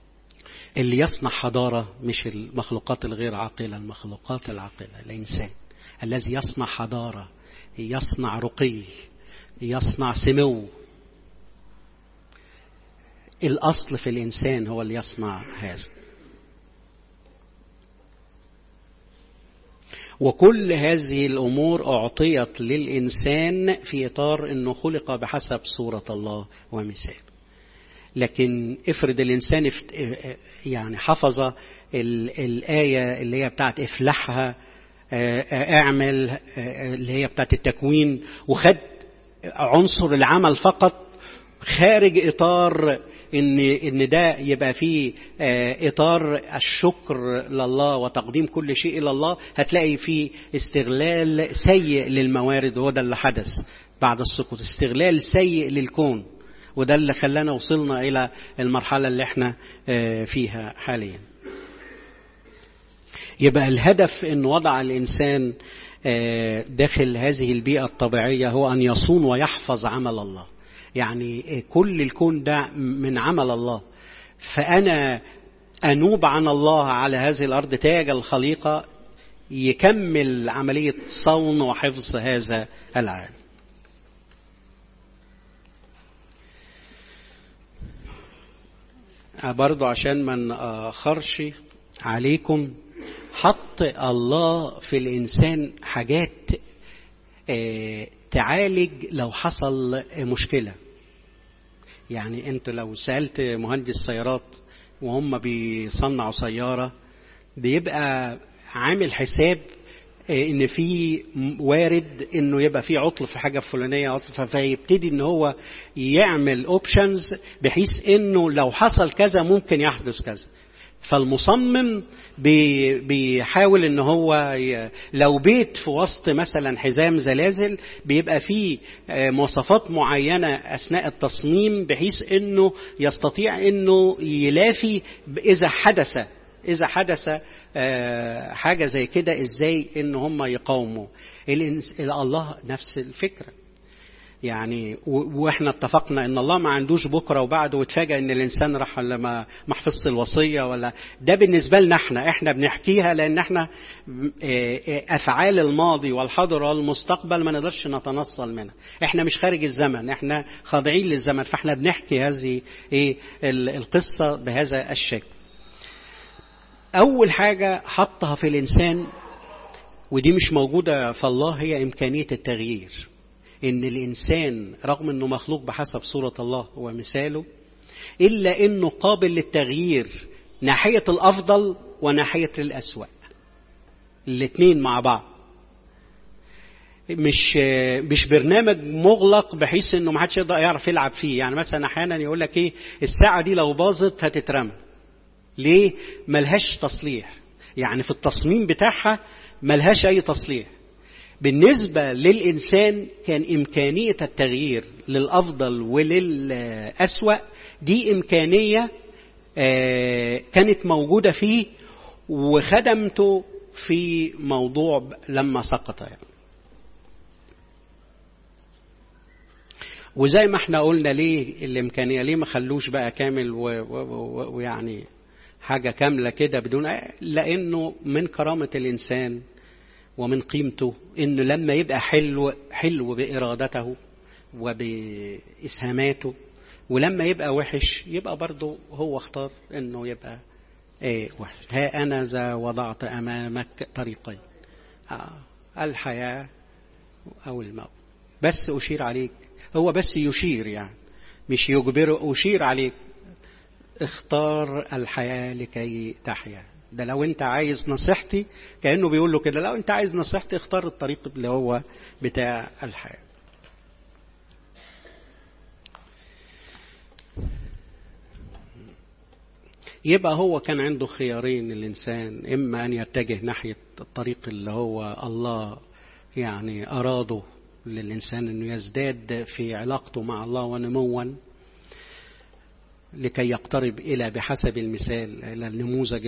اللي يصنع حضاره مش المخلوقات الغير عاقله المخلوقات العاقله الانسان الذي يصنع حضارة يصنع رقي يصنع سمو الأصل في الإنسان هو اللي يصنع هذا وكل هذه الأمور أعطيت للإنسان في إطار أنه خلق بحسب صورة الله ومثاله لكن افرض الإنسان يعني حفظ الآية اللي هي بتاعت افلحها اعمل اللي هي بتاعت التكوين وخد عنصر العمل فقط خارج اطار ان ان ده يبقى فيه اطار الشكر لله وتقديم كل شيء الى الله هتلاقي فيه استغلال سيء للموارد وهو ده اللي حدث بعد السقوط استغلال سيء للكون وده اللي خلانا وصلنا الى المرحله اللي احنا فيها حاليا يبقى الهدف ان وضع الانسان داخل هذه البيئه الطبيعيه هو ان يصون ويحفظ عمل الله يعني كل الكون ده من عمل الله فأنا أنوب عن الله على هذه الأرض تاج الخليقة يكمل عملية صون وحفظ هذا العالم برضو عشان ما نأخرش عليكم حط الله في الإنسان حاجات تعالج لو حصل مشكلة يعني انت لو سألت مهندس سيارات وهم بيصنعوا سيارة بيبقى عامل حساب ان في وارد انه يبقى في عطل في حاجه فلانيه عطل فيبتدي ان هو يعمل اوبشنز بحيث انه لو حصل كذا ممكن يحدث كذا فالمصمم بيحاول ان هو لو بيت في وسط مثلا حزام زلازل بيبقى فيه مواصفات معينة اثناء التصميم بحيث انه يستطيع انه يلافي اذا حدث اذا حدث حاجة زي كده ازاي ان هم يقاوموا الله نفس الفكره يعني واحنا اتفقنا ان الله ما عندوش بكره وبعده وتفاجئ ان الانسان راح ولا ما ما حفظش الوصيه ولا ده بالنسبه لنا احنا احنا بنحكيها لان احنا افعال الماضي والحاضر والمستقبل ما نقدرش نتنصل منها احنا مش خارج الزمن احنا خاضعين للزمن فاحنا بنحكي هذه ايه القصه بهذا الشكل اول حاجه حطها في الانسان ودي مش موجوده في الله هي امكانيه التغيير ان الانسان رغم انه مخلوق بحسب صوره الله ومثاله الا انه قابل للتغيير ناحيه الافضل وناحيه الاسوا الاثنين مع بعض مش مش برنامج مغلق بحيث انه ما حدش يقدر يعرف يلعب فيه يعني مثلا احيانا يقول لك ايه الساعه دي لو باظت هتترمى ليه ملهاش تصليح يعني في التصميم بتاعها ملهاش اي تصليح بالنسبة للإنسان كان إمكانية التغيير للأفضل وللأسوأ دي إمكانية كانت موجودة فيه وخدمته في موضوع لما سقط يعني. وزي ما احنا قلنا ليه الإمكانية ليه ما خلوش بقى كامل ويعني حاجة كاملة كده بدون لأنه من كرامة الإنسان ومن قيمته انه لما يبقى حلو حلو بارادته وباسهاماته ولما يبقى وحش يبقى برضه هو اختار انه يبقى ايه وحش ها انا ذا وضعت امامك طريقين آه الحياه او الموت بس اشير عليك هو بس يشير يعني مش يجبره اشير عليك اختار الحياه لكي تحيا ده لو انت عايز نصيحتي كانه بيقول له كده لو انت عايز نصيحتي اختار الطريق اللي هو بتاع الحياه يبقى هو كان عنده خيارين الانسان اما ان يتجه ناحيه الطريق اللي هو الله يعني اراده للانسان انه يزداد في علاقته مع الله ونموا لكي يقترب إلى بحسب المثال إلى النموذج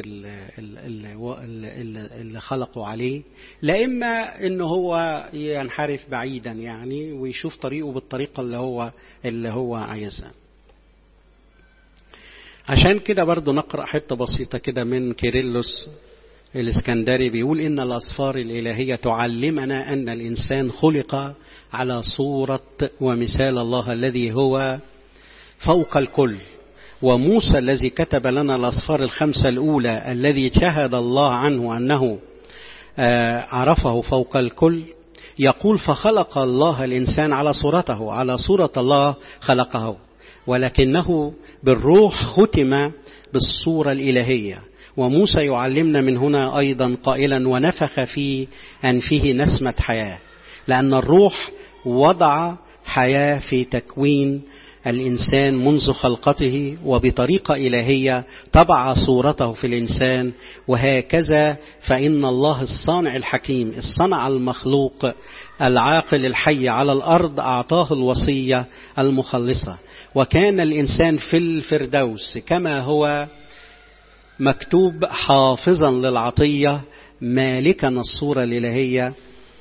اللي خلقوا عليه لا إما إن هو ينحرف بعيدا يعني ويشوف طريقه بالطريقة اللي هو اللي هو عايزها عشان كده برضو نقرأ حتة بسيطة كده من كيرلس الإسكندري بيقول إن الأصفار الإلهية تعلمنا أن الإنسان خلق على صورة ومثال الله الذي هو فوق الكل وموسى الذي كتب لنا الأصفار الخمسة الأولى الذي شهد الله عنه أنه عرفه فوق الكل يقول فخلق الله الإنسان على صورته على صورة الله خلقه ولكنه بالروح ختم بالصورة الإلهية وموسى يعلمنا من هنا أيضا قائلا ونفخ في أنفه نسمة حياة لأن الروح وضع حياة في تكوين الإنسان منذ خلقته وبطريقة إلهية طبع صورته في الإنسان وهكذا فإن الله الصانع الحكيم الصنع المخلوق العاقل الحي على الأرض أعطاه الوصية المخلصة وكان الإنسان في الفردوس كما هو مكتوب حافظا للعطية مالكا الصورة الإلهية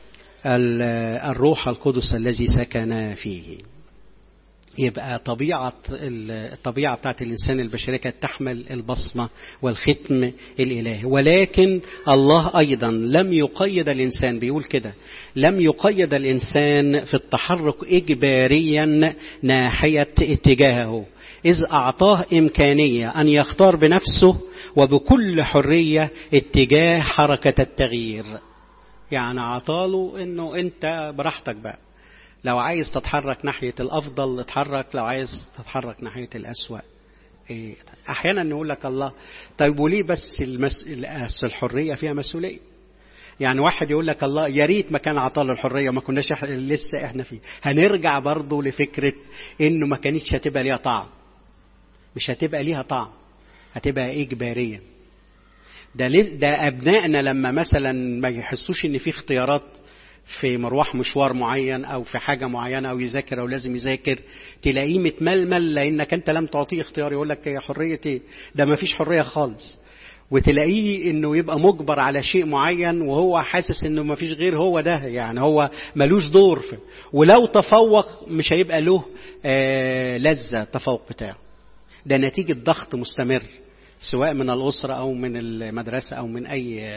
الروح القدس الذي سكن فيه يبقى طبيعة الطبيعة بتاعت الإنسان البشرية كانت تحمل البصمة والختم الإلهي ولكن الله أيضا لم يقيد الإنسان بيقول كده لم يقيد الإنسان في التحرك إجباريا ناحية اتجاهه إذ أعطاه إمكانية أن يختار بنفسه وبكل حرية اتجاه حركة التغيير يعني عطاله انه انت براحتك بقى لو عايز تتحرك ناحية الأفضل اتحرك لو عايز تتحرك ناحية الأسوأ إيه أحيانا نقول لك الله طيب وليه بس المس... الحرية فيها مسؤولية يعني واحد يقول لك الله يا ريت ما كان عطاله الحرية ما كناش إحنا لسه احنا فيه هنرجع برضه لفكرة انه ما كانتش هتبقى ليها طعم مش هتبقى ليها طعم هتبقى إجبارية ده, ده أبنائنا لما مثلا ما يحسوش إن في اختيارات في مروح مشوار معين أو في حاجة معينة أو يذاكر أو لازم يذاكر تلاقيه متململ لأنك أنت لم تعطيه اختيار يقول لك يا حرية إيه ده ما فيش حرية خالص وتلاقيه انه يبقى مجبر على شيء معين وهو حاسس انه ما فيش غير هو ده يعني هو ملوش دور في ولو تفوق مش هيبقى له آه لذة التفوق بتاعه ده نتيجة ضغط مستمر سواء من الأسرة أو من المدرسة أو من أي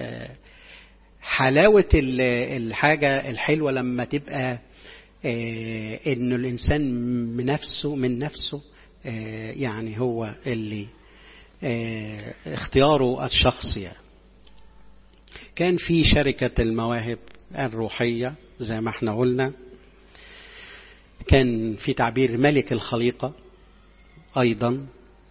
حلاوة الحاجة الحلوة لما تبقى إنه الإنسان من نفسه من نفسه يعني هو اللي اختياره الشخصي كان في شركة المواهب الروحية زي ما احنا قلنا كان في تعبير ملك الخليقة أيضا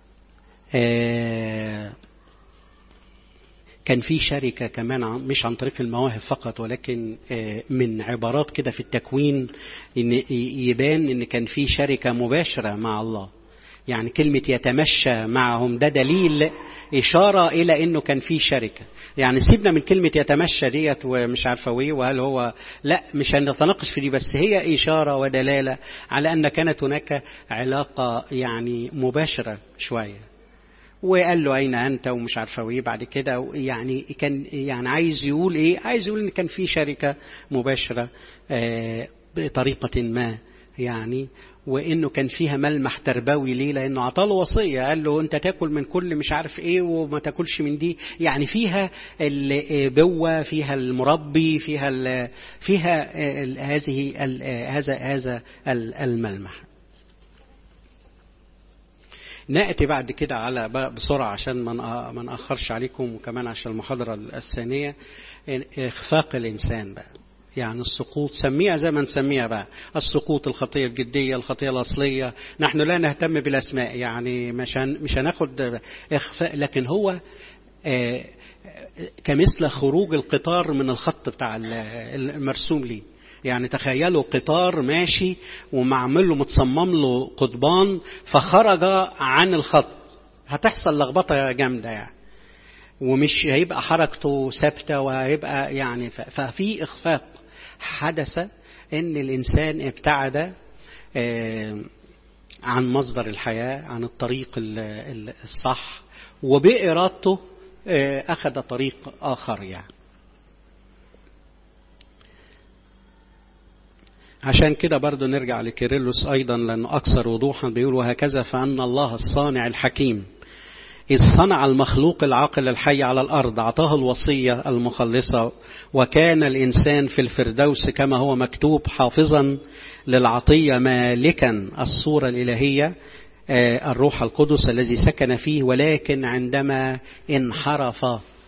كان في شركة كمان مش عن طريق المواهب فقط ولكن من عبارات كده في التكوين إن يبان إن كان في شركة مباشرة مع الله يعني كلمة يتمشى معهم ده دليل إشارة إلى إنه كان في شركة يعني سيبنا من كلمة يتمشى ديت ومش عارفة إيه وهل هو لا مش هنتناقش في دي بس هي إشارة ودلالة على أن كانت هناك علاقة يعني مباشرة شوية وقال له أين أنت ومش عارفة إيه بعد كده يعني كان يعني عايز يقول إيه عايز يقول إن كان في شركة مباشرة بطريقة ما يعني وانه كان فيها ملمح تربوي ليه لانه عطاله وصيه قال له انت تاكل من كل مش عارف ايه وما تاكلش من دي يعني فيها البوه فيها المربي فيها ال فيها ال هذه ال هذا هذا الملمح ناتي بعد كده على بسرعه عشان ما ناخرش عليكم وكمان عشان المحاضره الثانيه اخفاق الانسان بقى يعني السقوط سميها زي ما نسميها بقى السقوط الخطيه الجديه الخطيه الاصليه نحن لا نهتم بالاسماء يعني مش مش هناخد اخفاء لكن هو آه كمثل خروج القطار من الخط بتاع المرسوم ليه يعني تخيلوا قطار ماشي ومعمل له متصمم له قضبان فخرج عن الخط هتحصل لخبطه جامده يعني ومش هيبقى حركته ثابته وهيبقى يعني ففي اخفاق حدث ان الانسان ابتعد عن مصدر الحياه عن الطريق الصح وبارادته اخذ طريق اخر يعني عشان كده برضو نرجع لكيرلس أيضا لأنه أكثر وضوحا بيقول وهكذا فأن الله الصانع الحكيم إذ صنع المخلوق العاقل الحي على الأرض أعطاه الوصية المخلصة وكان الإنسان في الفردوس كما هو مكتوب حافظا للعطية مالكا الصورة الإلهية الروح القدس الذي سكن فيه ولكن عندما انحرف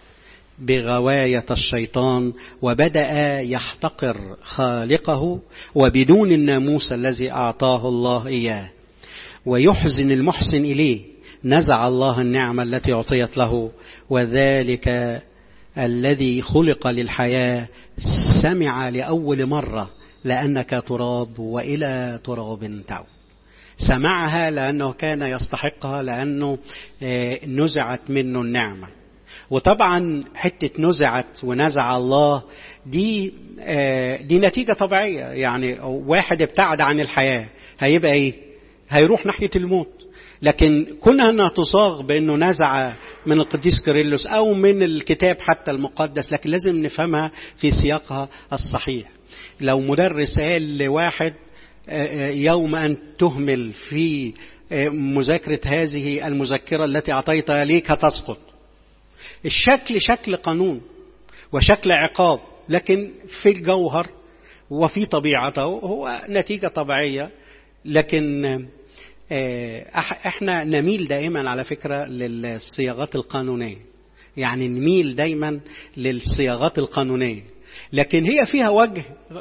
بغواية الشيطان وبدأ يحتقر خالقه وبدون الناموس الذي أعطاه الله إياه ويحزن المحسن إليه نزع الله النعمة التي أعطيت له وذلك الذي خلق للحياة سمع لأول مرة لأنك تراب وإلى تراب تعود سمعها لأنه كان يستحقها لأنه نزعت منه النعمة وطبعا حتة نزعت ونزع الله دي دي نتيجة طبيعية يعني واحد ابتعد عن الحياة هيبقى ايه هيروح ناحية الموت لكن كونها انها تصاغ بانه نزع من القديس كيرلس او من الكتاب حتى المقدس لكن لازم نفهمها في سياقها الصحيح لو مدرس قال لواحد يوم ان تهمل في مذاكرة هذه المذكرة التي أعطيتها ليك هتسقط الشكل شكل قانون وشكل عقاب لكن في الجوهر وفي طبيعته هو نتيجة طبيعية لكن احنا نميل دائما على فكرة للصياغات القانونية يعني نميل دايما للصياغات القانونية لكن هي فيها وجه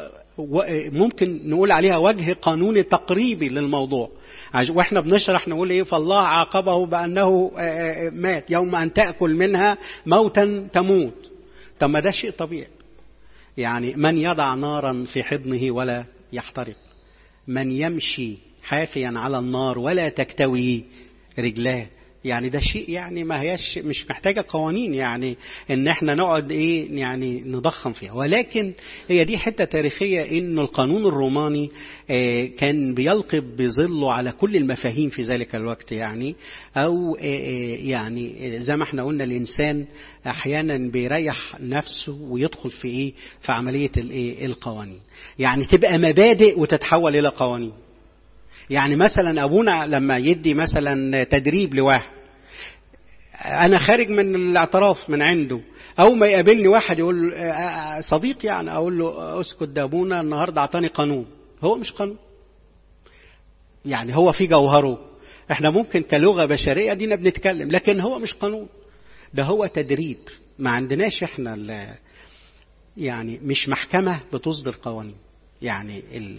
ممكن نقول عليها وجه قانوني تقريبي للموضوع واحنا بنشرح نقول ايه فالله عاقبه بانه مات يوم ان تاكل منها موتا تموت طب ما ده شيء طبيعي يعني من يضع نارا في حضنه ولا يحترق من يمشي حافيا على النار ولا تكتوي رجلاه يعني ده شيء يعني ما هيش مش محتاجه قوانين يعني ان احنا نقعد ايه يعني نضخم فيها ولكن هي دي حته تاريخيه ان القانون الروماني آه كان بيلقي بظله على كل المفاهيم في ذلك الوقت يعني او آه يعني زي ما احنا قلنا الانسان احيانا بيريح نفسه ويدخل في ايه في عمليه الايه القوانين يعني تبقى مبادئ وتتحول الى قوانين يعني مثلا ابونا لما يدي مثلا تدريب لواحد انا خارج من الاعتراف من عنده او ما يقابلني واحد يقول صديق يعني اقول له اسكت ده ابونا النهارده اعطاني قانون هو مش قانون يعني هو في جوهره احنا ممكن كلغه بشريه دينا بنتكلم لكن هو مش قانون ده هو تدريب ما عندناش احنا يعني مش محكمه بتصدر قوانين يعني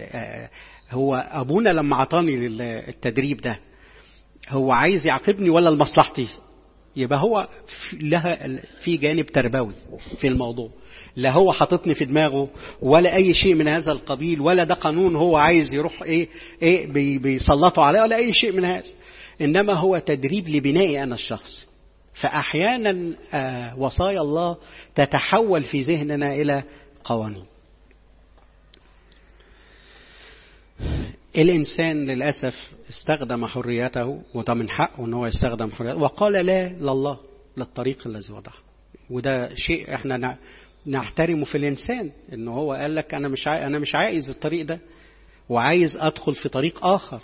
هو ابونا لما عطاني التدريب ده هو عايز يعاقبني ولا لمصلحتي يبقى هو لها في جانب تربوي في الموضوع لا هو حاططني في دماغه ولا اي شيء من هذا القبيل ولا ده قانون هو عايز يروح ايه ايه بي بيسلطوا عليه ولا اي شيء من هذا انما هو تدريب لبنائي انا الشخصي فاحيانا آه وصايا الله تتحول في ذهننا الى قوانين الإنسان للأسف استخدم حريته وده من حقه أن هو يستخدم حريته وقال لا لله للطريق الذي وضعه وده شيء احنا نحترمه في الإنسان إن هو قال لك أنا مش أنا مش عايز الطريق ده وعايز أدخل في طريق آخر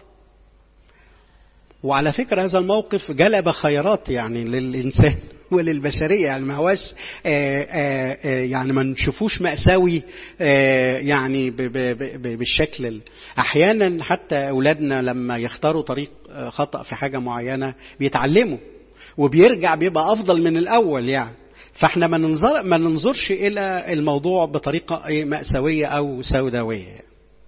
وعلى فكرة هذا الموقف جلب خيرات يعني للإنسان وللبشرية يعني ما هوش يعني ما نشوفوش مأساوي يعني بالشكل أحيانا حتى أولادنا لما يختاروا طريق خطأ في حاجة معينة بيتعلموا وبيرجع بيبقى أفضل من الأول يعني فاحنا ما ننظر ما ننظرش إلى الموضوع بطريقة مأساوية أو سوداوية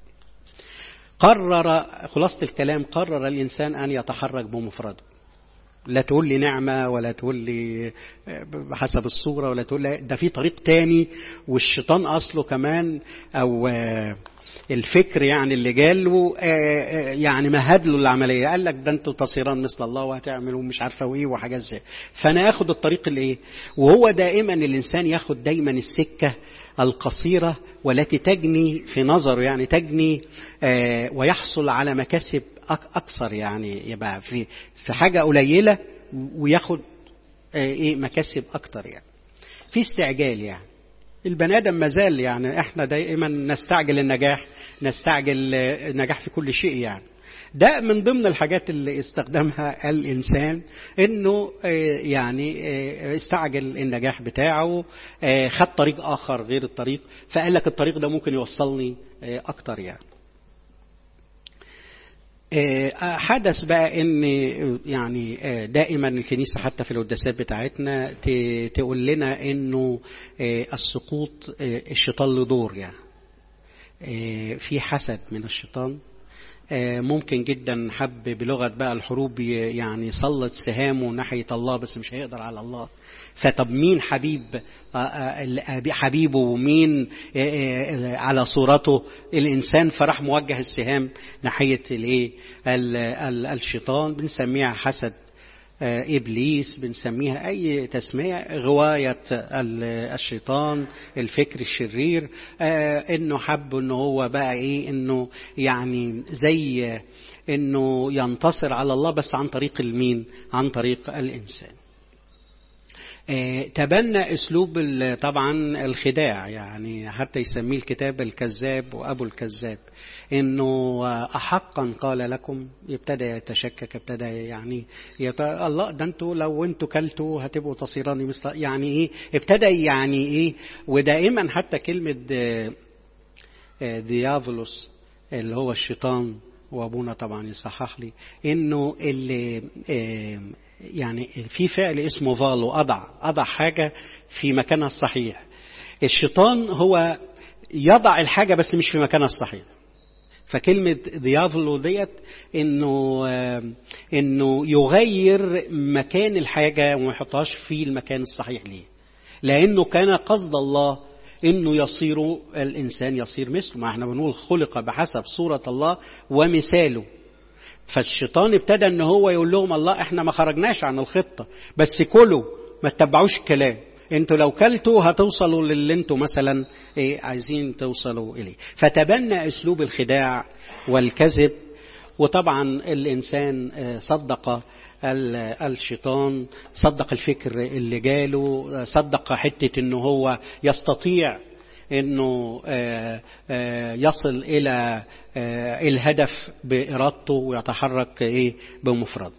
قرر خلاصة الكلام قرر الإنسان أن يتحرك بمفرده لا تقول لي نعمة ولا تقول لي بحسب الصورة ولا تقول لي ده في طريق تاني والشيطان أصله كمان أو الفكر يعني اللي جاله يعني مهد له العملية قال لك ده انتوا تصيران مثل الله وهتعملوا مش عارفة وايه وحاجات زي فأنا اخد الطريق الايه وهو دائما الإنسان ياخد دايما السكة القصيرة والتي تجني في نظره يعني تجني ويحصل على مكاسب أكثر يعني يبقى في في حاجة قليلة وياخد إيه مكاسب أكتر يعني في استعجال يعني البني آدم مازال يعني احنا دائما نستعجل النجاح نستعجل النجاح في كل شيء يعني ده من ضمن الحاجات اللي استخدمها الإنسان إنه يعني استعجل النجاح بتاعه خد طريق آخر غير الطريق فقال لك الطريق ده ممكن يوصلني أكتر يعني حدث بقى ان يعني دائما الكنيسه حتى في القداسات بتاعتنا تقول لنا انه السقوط الشيطان له دور يعني في حسد من الشيطان ممكن جدا حب بلغه بقى الحروب يعني يسلط سهامه ناحيه الله بس مش هيقدر على الله فطب مين حبيب حبيبه ومين على صورته الانسان فراح موجه السهام ناحيه الايه الشيطان بنسميها حسد ابليس بنسميها اي تسميه غوايه الشيطان الفكر الشرير انه حب انه هو بقى ايه انه يعني زي انه ينتصر على الله بس عن طريق المين عن طريق الانسان تبنى اسلوب طبعا الخداع يعني حتى يسميه الكتاب الكذاب وابو الكذاب انه احقا قال لكم ابتدى يتشكك ابتدى يعني يط... الله ده انتوا لو انتوا كلتوا هتبقوا تصيران مثل يعني ايه ابتدى يعني ايه ودائما حتى كلمه ديافلوس اللي هو الشيطان وابونا طبعا يصحح لي انه اللي يعني في فعل اسمه فالو اضع اضع حاجه في مكانها الصحيح الشيطان هو يضع الحاجه بس مش في مكانها الصحيح فكلمة ديافلو ديت انه انه يغير مكان الحاجة وما يحطهاش في المكان الصحيح ليه لانه كان قصد الله انه يصير الانسان يصير مثله ما احنا بنقول خلق بحسب صورة الله ومثاله فالشيطان ابتدى ان هو يقول لهم الله احنا ما خرجناش عن الخطة بس كلوا ما تتبعوش الكلام انتوا لو كلتوا هتوصلوا للي انتوا مثلا ايه عايزين توصلوا اليه فتبنى اسلوب الخداع والكذب وطبعا الانسان صدق الشيطان صدق الفكر اللي جاله صدق حته انه هو يستطيع انه يصل الى الهدف بارادته ويتحرك ايه بمفرده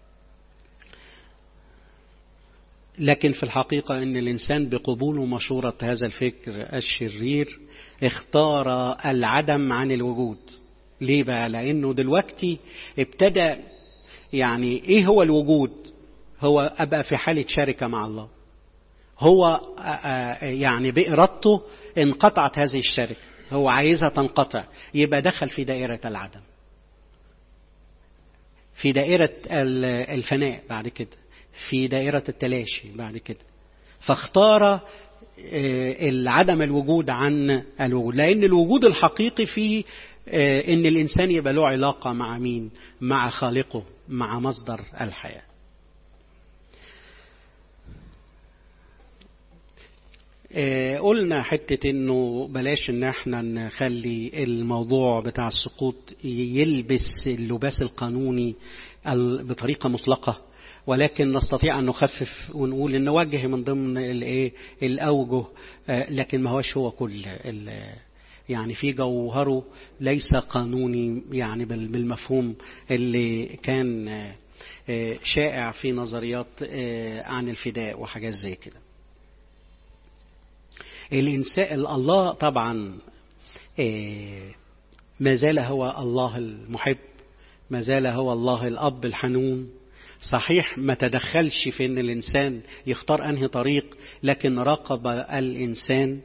لكن في الحقيقة أن الإنسان بقبوله مشورة هذا الفكر الشرير اختار العدم عن الوجود ليه بقى لأنه دلوقتي ابتدى يعني إيه هو الوجود هو أبقى في حالة شركة مع الله هو يعني بإرادته انقطعت هذه الشركة هو عايزها تنقطع يبقى دخل في دائرة العدم في دائرة الفناء بعد كده في دائرة التلاشي بعد كده فاختار العدم الوجود عن الوجود لأن الوجود الحقيقي فيه ان الانسان يبقى له علاقة مع مين مع خالقه مع مصدر الحياة قلنا حتة انه بلاش ان احنا نخلي الموضوع بتاع السقوط يلبس اللباس القانوني بطريقة مطلقة ولكن نستطيع أن نخفف ونقول أن وجه من ضمن الايه الأوجه لكن ما هوش هو كل يعني في جوهره ليس قانوني يعني بالمفهوم اللي كان شائع في نظريات عن الفداء وحاجات زي كده الإنسان الله طبعا ما زال هو الله المحب ما زال هو الله الأب الحنون صحيح ما تدخلش في ان الانسان يختار انهي طريق لكن راقب الانسان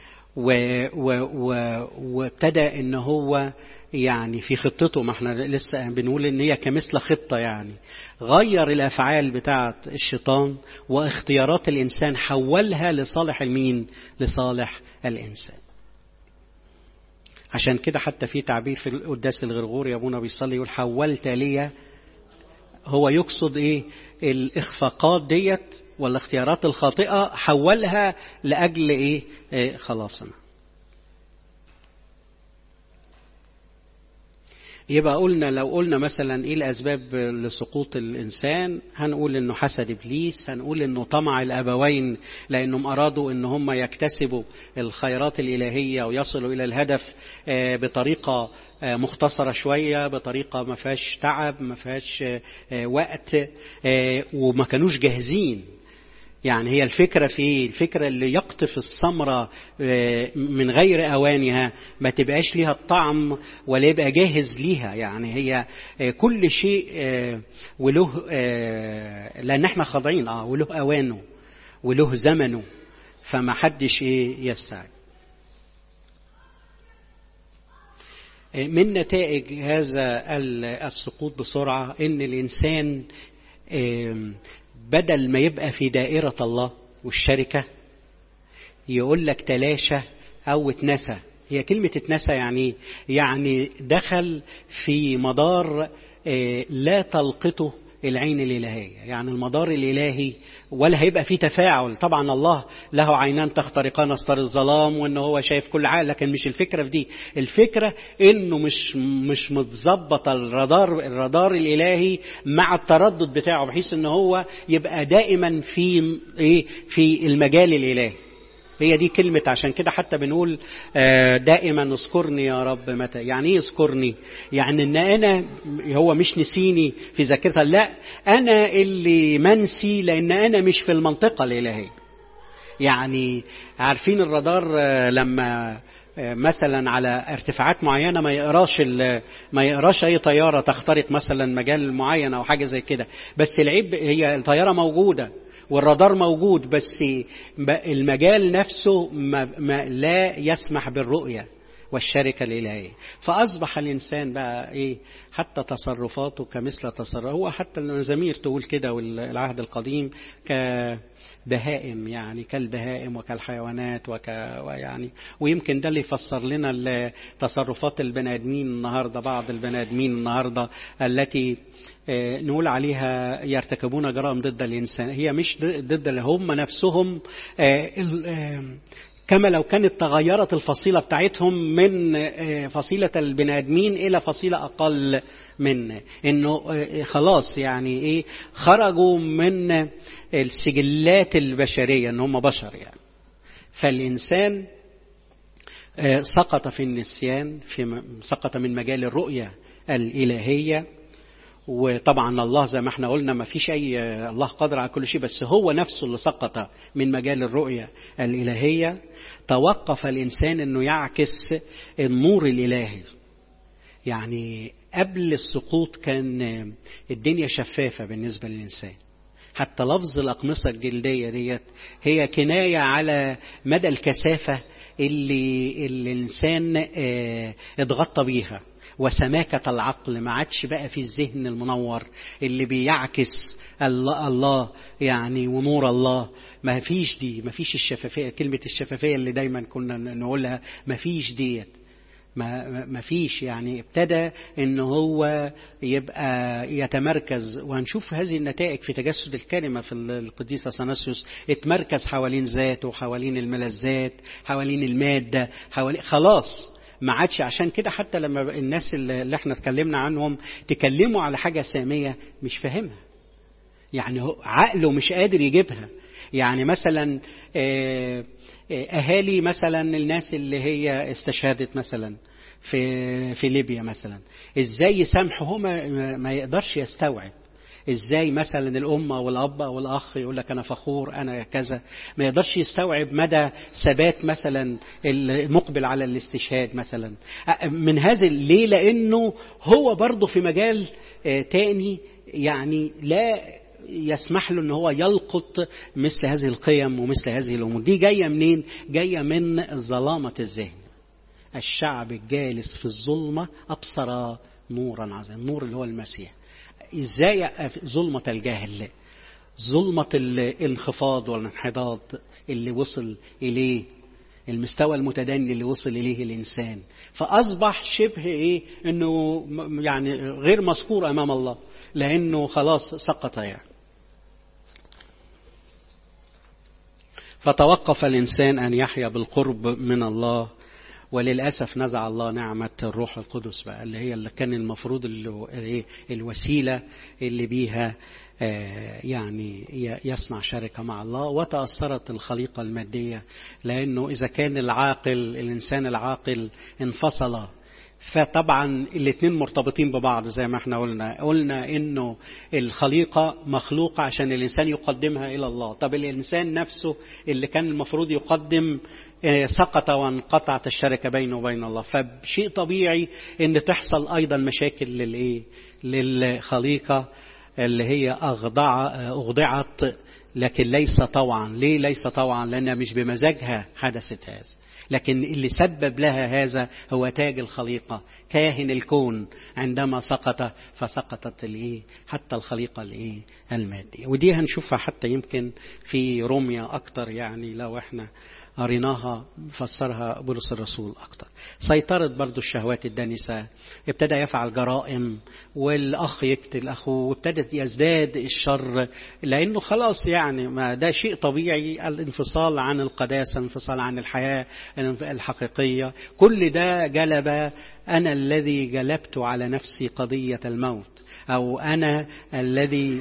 وابتدى ان هو يعني في خطته ما احنا لسه بنقول ان هي كمثل خطه يعني غير الافعال بتاعه الشيطان واختيارات الانسان حولها لصالح المين لصالح الانسان عشان كده حتى في تعبير في القداس الغرغوري ابونا بيصلي يقول حولت لي هو يقصد ايه الاخفاقات ديت والاختيارات الخاطئه حولها لاجل ايه, إيه خلاصنا يبقى قلنا لو قلنا مثلا ايه الاسباب لسقوط الانسان هنقول انه حسد ابليس هنقول انه طمع الابوين لانهم ارادوا ان هم يكتسبوا الخيرات الالهيه ويصلوا الى الهدف بطريقه مختصرة شوية بطريقة ما فيهاش تعب ما فيهاش وقت وما كانوش جاهزين يعني هي الفكرة في الفكرة اللي يقطف الثمرة من غير أوانها ما تبقاش ليها الطعم ولا يبقى جاهز ليها يعني هي كل شيء وله لأن احنا خاضعين اه وله أوانه وله زمنه فما حدش ايه يستعجل من نتائج هذا السقوط بسرعة ان الانسان بدل ما يبقى في دائرة الله والشركة يقول لك تلاشى او اتنسى هي كلمة اتنسى يعني يعني دخل في مدار لا تلقطه العين الإلهية يعني المدار الإلهي ولا هيبقى فيه تفاعل طبعا الله له عينان تخترقان أستار الظلام وإنه هو شايف كل حاجة لكن مش الفكرة في دي الفكرة إنه مش مش متظبط الرادار الرادار الإلهي مع التردد بتاعه بحيث إن هو يبقى دائما في إيه في المجال الإلهي هي دي كلمة عشان كده حتى بنقول دائما اذكرني يا رب متى يعني ايه اذكرني يعني ان انا هو مش نسيني في ذاكرتها لا انا اللي منسي لان انا مش في المنطقة الالهية يعني عارفين الرادار لما مثلا على ارتفاعات معينه ما يقراش ما يقراش اي طياره تخترق مثلا مجال معين او حاجه زي كده بس العيب هي الطياره موجوده والرادار موجود بس المجال نفسه ما ما لا يسمح بالرؤية والشركة الإلهية فأصبح الإنسان بقى إيه حتى تصرفاته كمثل تصرف هو حتى المزامير تقول كده والعهد القديم كبهائم يعني كالبهائم وكالحيوانات وك ويعني ويمكن ده اللي يفسر لنا تصرفات البني آدمين النهارده بعض البني آدمين النهارده التي نقول عليها يرتكبون جرائم ضد الإنسان هي مش ضد اللي هم نفسهم كما لو كانت تغيرت الفصيلة بتاعتهم من فصيلة البني آدمين إلى فصيلة أقل من إنه خلاص يعني إيه خرجوا من السجلات البشرية إن هم بشر يعني فالإنسان سقط في النسيان في سقط من مجال الرؤية الإلهية وطبعا الله زي ما احنا قلنا ما فيش اي الله قادر على كل شيء بس هو نفسه اللي سقط من مجال الرؤية الإلهية توقف الإنسان انه يعكس النور الإلهي يعني قبل السقوط كان الدنيا شفافة بالنسبة للإنسان حتى لفظ الأقمصة الجلدية ديت هي كناية على مدى الكثافة اللي الإنسان اتغطى بيها وسماكة العقل ما عادش بقى في الذهن المنور اللي بيعكس الله, الله يعني ونور الله ما فيش دي ما فيش الشفافية كلمة الشفافية اللي دايما كنا نقولها ما فيش ديت ما ما فيش يعني ابتدى ان هو يبقى يتمركز وهنشوف هذه النتائج في تجسد الكلمه في القديس اثناسيوس اتمركز حوالين ذاته حوالين الملذات حوالين الماده حوالين خلاص ما عادش عشان كده حتى لما الناس اللي احنا اتكلمنا عنهم تكلموا على حاجه ساميه مش فاهمها يعني عقله مش قادر يجيبها يعني مثلا اهالي مثلا الناس اللي هي استشهدت مثلا في في ليبيا مثلا ازاي يسامحوا هو ما, ما يقدرش يستوعب ازاي مثلا الام او الاب او الاخ يقول لك انا فخور انا كذا ما يقدرش يستوعب مدى ثبات مثلا المقبل على الاستشهاد مثلا من هذا ليه لانه هو برضه في مجال تاني يعني لا يسمح له ان هو يلقط مثل هذه القيم ومثل هذه الامور دي جايه منين جايه من ظلامه الذهن الشعب الجالس في الظلمه ابصر نورا عظيما النور اللي هو المسيح ازاي ظلمة الجهل ظلمة الانخفاض والانحداض اللي وصل إليه المستوى المتدني اللي وصل إليه الإنسان فأصبح شبه إيه إنه يعني غير مذكور أمام الله لأنه خلاص سقط يعني فتوقف الإنسان أن يحيا بالقرب من الله وللأسف نزع الله نعمة الروح القدس بقى اللي هي اللي كان المفروض اللي الوسيلة اللي بيها يعني يصنع شركة مع الله وتأثرت الخليقة المادية لأنه إذا كان العاقل الإنسان العاقل انفصل فطبعا الاثنين مرتبطين ببعض زي ما احنا قلنا قلنا انه الخليقة مخلوقة عشان الانسان يقدمها الى الله طب الانسان نفسه اللي كان المفروض يقدم سقط وانقطعت الشركة بينه وبين الله فشيء طبيعي ان تحصل ايضا مشاكل للايه للخليقة اللي هي أخضع أخضعت لكن ليس طوعا ليه ليس طوعا لأنها مش بمزاجها حدثت هذا لكن اللي سبب لها هذا هو تاج الخليقة كاهن الكون عندما سقط فسقطت الايه حتى الخليقة الايه المادية ودي هنشوفها حتى يمكن في روميا أكتر يعني لو احنا قريناها فسرها بولس الرسول أكتر سيطرت برضو الشهوات الدنسة ابتدى يفعل جرائم والأخ يقتل أخوه وابتدت يزداد الشر لأنه خلاص يعني ما ده شيء طبيعي الانفصال عن القداسة الانفصال عن الحياة الحقيقية كل ده جلب أنا الذي جلبت على نفسي قضية الموت أو أنا الذي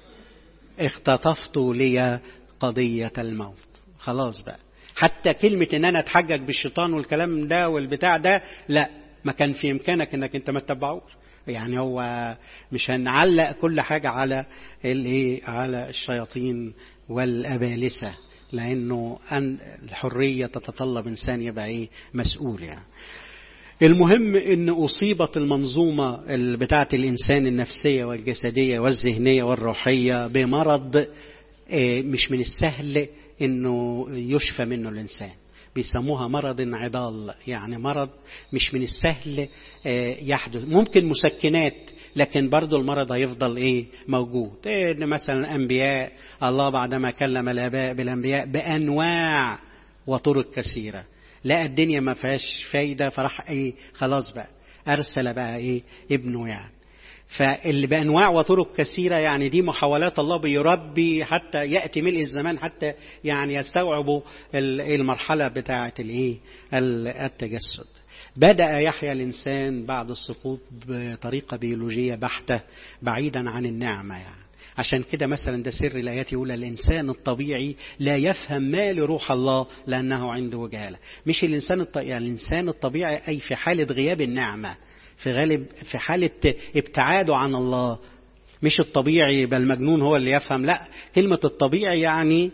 اختطفت لي قضية الموت خلاص بقى حتى كلمة ان انا اتحجج بالشيطان والكلام ده والبتاع ده لا ما كان في امكانك انك انت ما تتبعوش يعني هو مش هنعلق كل حاجة على الايه على الشياطين والابالسة لانه أن الحرية تتطلب انسان يبقى ايه مسؤول يعني المهم ان اصيبت المنظومة بتاعة الانسان النفسية والجسدية والذهنية والروحية بمرض مش من السهل انه يشفى منه الانسان بيسموها مرض انعضال يعني مرض مش من السهل يحدث ممكن مسكنات لكن برضو المرض هيفضل ايه موجود إيه ان مثلا انبياء الله بعدما كلم الاباء بالانبياء بانواع وطرق كثيره لقى الدنيا ما فيهاش فايده فراح ايه خلاص بقى ارسل بقى ايه ابنه يعني فاللي بانواع وطرق كثيره يعني دي محاولات الله بيربي حتى ياتي ملء الزمان حتى يعني يستوعبوا المرحله بتاعه الايه التجسد بدا يحيا الانسان بعد السقوط بطريقه بيولوجيه بحته بعيدا عن النعمه يعني عشان كده مثلا ده سر الايات يقول الانسان الطبيعي لا يفهم ما لروح الله لانه عنده جهاله مش الانسان الطبيعي يعني الانسان الطبيعي اي في حاله غياب النعمه في غالب في حالة ابتعاده عن الله مش الطبيعي بل المجنون هو اللي يفهم لا كلمة الطبيعي يعني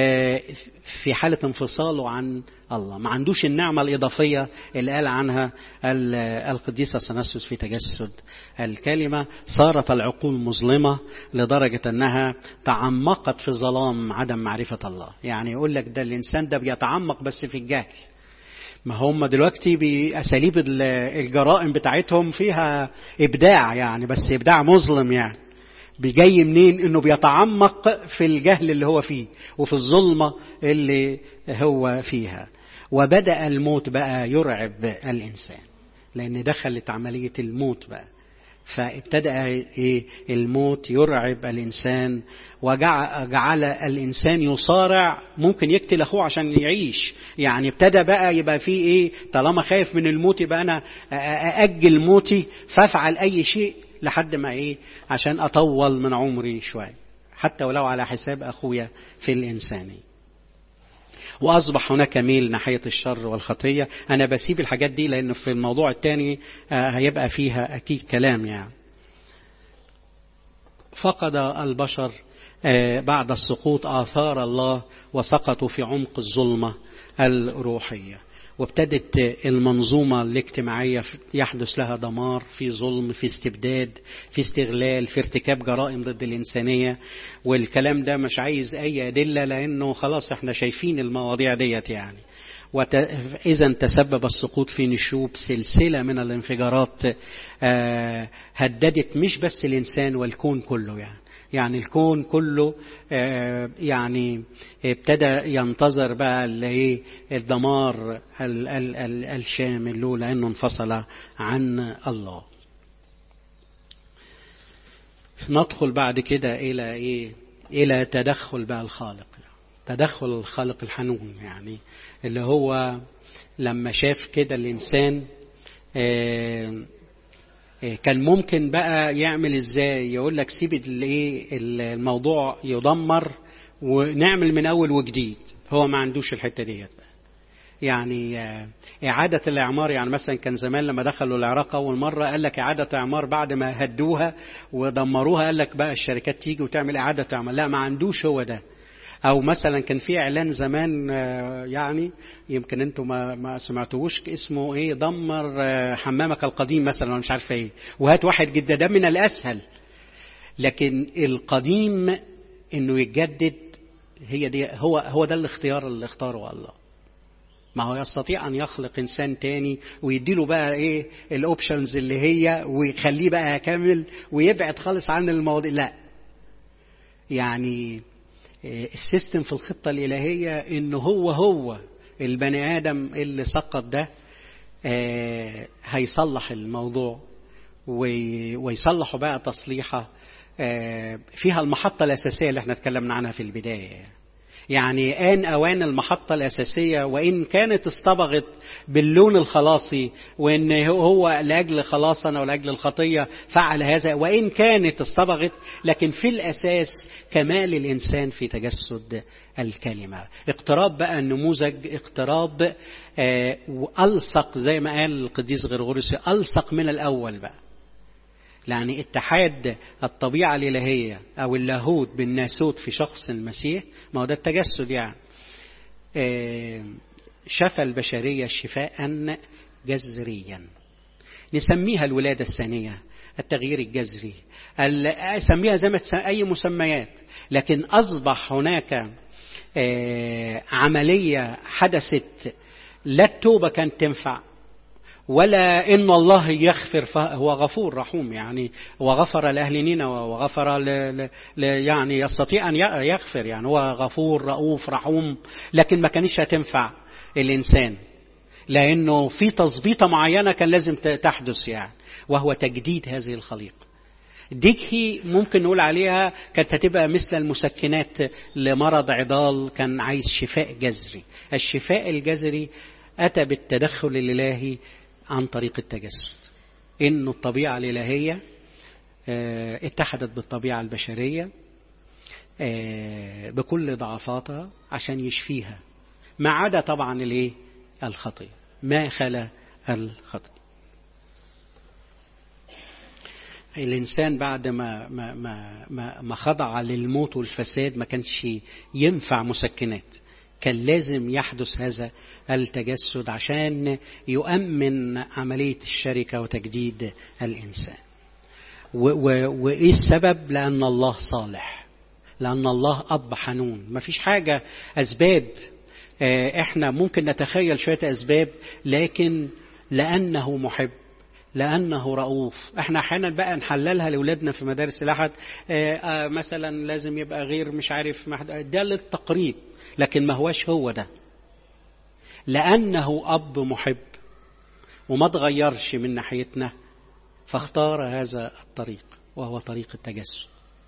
في حالة انفصاله عن الله ما عندوش النعمة الإضافية اللي قال عنها القديس اثناسيوس في تجسد الكلمة صارت العقول مظلمة لدرجة أنها تعمقت في ظلام عدم معرفة الله يعني يقول لك ده الإنسان ده بيتعمق بس في الجهل ما هم دلوقتي بأساليب الجرائم بتاعتهم فيها إبداع يعني بس إبداع مظلم يعني بيجي منين انه بيتعمق في الجهل اللي هو فيه وفي الظلمة اللي هو فيها وبدأ الموت بقى يرعب الإنسان لأن دخلت عملية الموت بقى فابتدأ إيه الموت يرعب الإنسان وجعل الإنسان يصارع ممكن يقتل أخوه عشان يعيش يعني ابتدى بقى يبقى فيه إيه طالما خايف من الموت يبقى أنا أأجل موتي فافعل أي شيء لحد ما إيه عشان أطول من عمري شوية حتى ولو على حساب أخويا في الإنساني وأصبح هناك ميل ناحية الشر والخطية أنا بسيب الحاجات دي لأن في الموضوع الثاني هيبقى فيها أكيد كلام يعني فقد البشر بعد السقوط آثار الله وسقطوا في عمق الظلمة الروحية وابتدت المنظومة الاجتماعية يحدث لها دمار في ظلم في استبداد في استغلال في ارتكاب جرائم ضد الإنسانية والكلام ده مش عايز أي أدلة لأنه خلاص احنا شايفين المواضيع ديت يعني إذا تسبب السقوط في نشوب سلسلة من الانفجارات هددت مش بس الإنسان والكون كله يعني يعني الكون كله يعني ابتدى ينتظر بقى الايه الدمار الشامل له لانه انفصل عن الله ندخل بعد كده الى ايه الى تدخل بقى الخالق تدخل الخالق الحنون يعني اللي هو لما شاف كده الانسان كان ممكن بقى يعمل ازاي يقول لك سيب الايه الموضوع يدمر ونعمل من اول وجديد هو ما عندوش الحته ديت بقى يعني إعادة الإعمار يعني مثلا كان زمان لما دخلوا العراق أول مرة قال لك إعادة إعمار بعد ما هدوها ودمروها قال لك بقى الشركات تيجي وتعمل إعادة إعمار لا ما عندوش هو ده او مثلا كان في اعلان زمان يعني يمكن انتم ما, ما سمعتوش اسمه ايه دمر حمامك القديم مثلا ولا مش عارف ايه وهات واحد جدا ده من الاسهل لكن القديم انه يتجدد هي دي هو هو ده الاختيار اللي اختاره الله ما هو يستطيع ان يخلق انسان تاني ويديله بقى ايه الاوبشنز اللي هي ويخليه بقى كامل ويبعد خالص عن المواضيع لا يعني السيستم في الخطة الإلهية إنه هو هو البني آدم اللي سقط ده هيصلح الموضوع ويصلحه بقى تصليحة فيها المحطة الأساسية اللي احنا اتكلمنا عنها في البداية يعني آن أوان المحطة الأساسية وإن كانت اصطبغت باللون الخلاصي وإن هو لأجل خلاصنا ولأجل الخطية فعل هذا وإن كانت اصطبغت لكن في الأساس كمال الإنسان في تجسد الكلمة اقتراب بقى النموذج اقتراب آه وألصق زي ما قال القديس غرغوريوس ألصق من الأول بقى يعني اتحاد الطبيعة الإلهية أو اللاهوت بالناسوت في شخص المسيح ما هو ده التجسد يعني شفى البشرية شفاء جذريا نسميها الولادة الثانية التغيير الجذري سميها زي ما أي مسميات لكن أصبح هناك عملية حدثت لا التوبة كانت تنفع ولا ان الله يغفر فهو غفور رحوم يعني وغفر لاهل نينوى وغفر ل... ل... يعني يستطيع ان يغفر يعني هو غفور رؤوف رحوم لكن ما كانش هتنفع الانسان لانه في تظبيطه معينه كان لازم تحدث يعني وهو تجديد هذه الخليقه ديكهي ممكن نقول عليها كانت هتبقى مثل المسكنات لمرض عضال كان عايز شفاء جذري الشفاء الجذري أتى بالتدخل الإلهي عن طريق التجسد إنه الطبيعة الإلهية اتحدت بالطبيعة البشرية بكل ضعفاتها عشان يشفيها ما عدا طبعا الايه الخطية ما خلا الخطية الإنسان بعد ما ما ما ما, ما خضع للموت والفساد ما كانش ينفع مسكنات كان لازم يحدث هذا التجسد عشان يؤمن عملية الشركة وتجديد الإنسان وإيه السبب لأن الله صالح لأن الله أب حنون ما فيش حاجة أسباب إحنا ممكن نتخيل شوية أسباب لكن لأنه محب لأنه رؤوف احنا احيانا بقى نحللها لأولادنا في مدارس الأحد مثلا لازم يبقى غير مش عارف ده للتقريب لكن ما هوش هو ده لأنه أب محب وما تغيرش من ناحيتنا فاختار هذا الطريق وهو طريق التجسد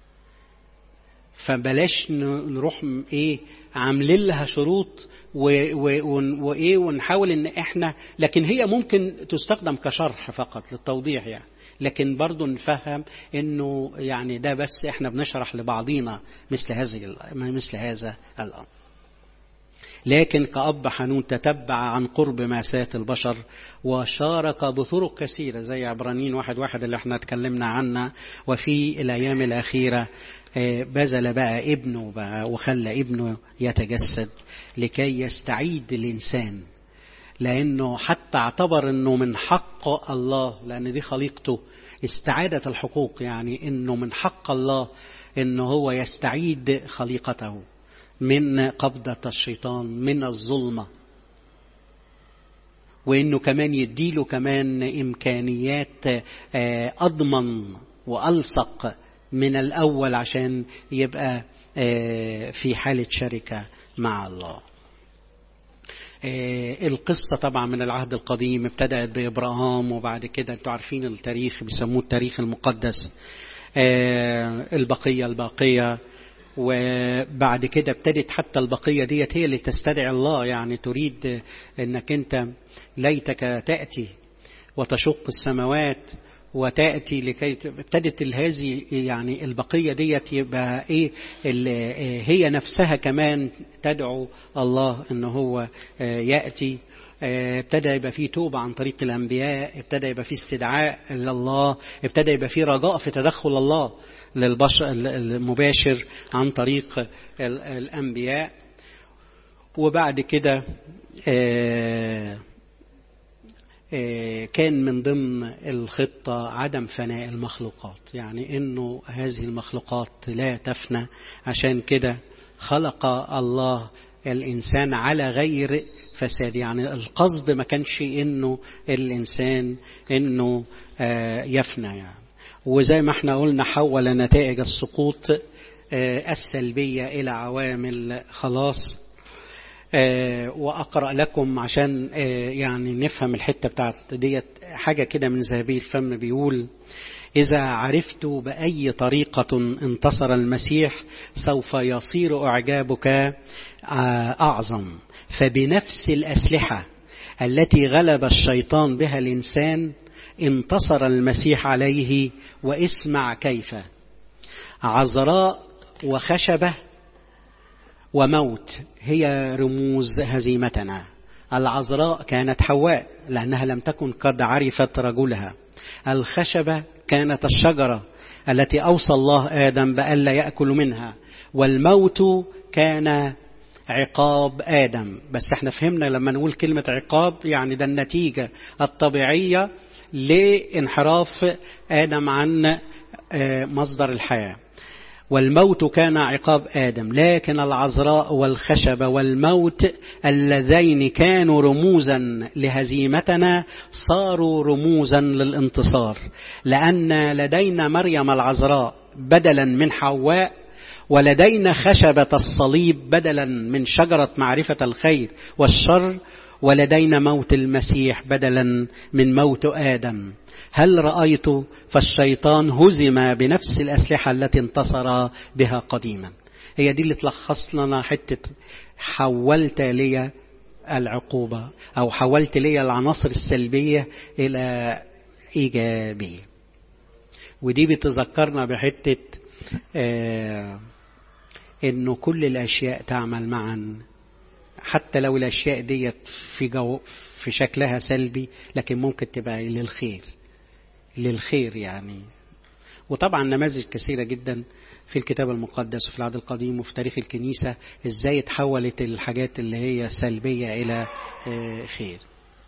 فبلاش نروح ايه عاملين لها شروط وايه ونحاول ان احنا لكن هي ممكن تستخدم كشرح فقط للتوضيح يعني لكن برضو نفهم انه يعني ده بس احنا بنشرح لبعضينا مثل هذه مثل هذا الامر لكن كأب حنون تتبع عن قرب مأساة البشر وشارك بطرق كثيرة زي عبرانيين واحد واحد اللي احنا اتكلمنا عنها وفي الأيام الأخيرة بذل بقى ابنه بقى وخلى ابنه يتجسد لكي يستعيد الإنسان لأنه حتى اعتبر أنه من حق الله لأن دي خليقته استعادة الحقوق يعني أنه من حق الله أنه هو يستعيد خليقته من قبضة الشيطان من الظلمة وانه كمان يديله كمان امكانيات اضمن والصق من الاول عشان يبقى في حالة شركة مع الله القصة طبعا من العهد القديم ابتدأت بإبراهام وبعد كده انتوا عارفين التاريخ بيسموه التاريخ المقدس البقية الباقية وبعد كده ابتدت حتى البقية ديت هي اللي تستدعي الله يعني تريد انك انت ليتك تأتي وتشق السماوات وتأتي لكي ابتدت هذه يعني البقية ديت يبقى ايه هي نفسها كمان تدعو الله ان هو يأتي ابتدى يبقى فيه توبة عن طريق الأنبياء ابتدى يبقى فيه استدعاء لله ابتدى يبقى فيه رجاء في تدخل الله للبشر المباشر عن طريق الأنبياء وبعد كده كان من ضمن الخطة عدم فناء المخلوقات يعني انه هذه المخلوقات لا تفنى عشان كده خلق الله الإنسان على غير فساد يعني القصد ما كانش انه الإنسان انه يفنى يعني وزي ما احنا قلنا حول نتائج السقوط السلبية إلى عوامل خلاص وأقرأ لكم عشان يعني نفهم الحتة بتاعت ديت حاجة كده من ذهبي الفم بيقول إذا عرفت بأي طريقة انتصر المسيح سوف يصير إعجابك أعظم فبنفس الأسلحة التي غلب الشيطان بها الإنسان انتصر المسيح عليه واسمع كيف عذراء وخشبة وموت هي رموز هزيمتنا العذراء كانت حواء لأنها لم تكن قد عرفت رجلها الخشبة كانت الشجرة التي أوصى الله آدم بألا يأكل منها والموت كان عقاب آدم بس احنا فهمنا لما نقول كلمة عقاب يعني ده النتيجة الطبيعية لانحراف آدم عن مصدر الحياة والموت كان عقاب آدم لكن العذراء والخشب والموت اللذين كانوا رموزا لهزيمتنا صاروا رموزا للانتصار لأن لدينا مريم العذراء بدلا من حواء ولدينا خشبة الصليب بدلا من شجرة معرفة الخير والشر ولدينا موت المسيح بدلا من موت آدم هل رأيت فالشيطان هزم بنفس الأسلحة التي انتصر بها قديما هي دي اللي تلخص لنا حتة حولت لي العقوبة أو حولت لي العناصر السلبية إلى إيجابية ودي بتذكرنا بحتة آه إنه كل الأشياء تعمل معا حتى لو الأشياء ديت في جو في شكلها سلبي لكن ممكن تبقى للخير للخير يعني وطبعا نماذج كثيرة جدا في الكتاب المقدس وفي العهد القديم وفي تاريخ الكنيسة ازاي اتحولت الحاجات اللي هي سلبية إلى خير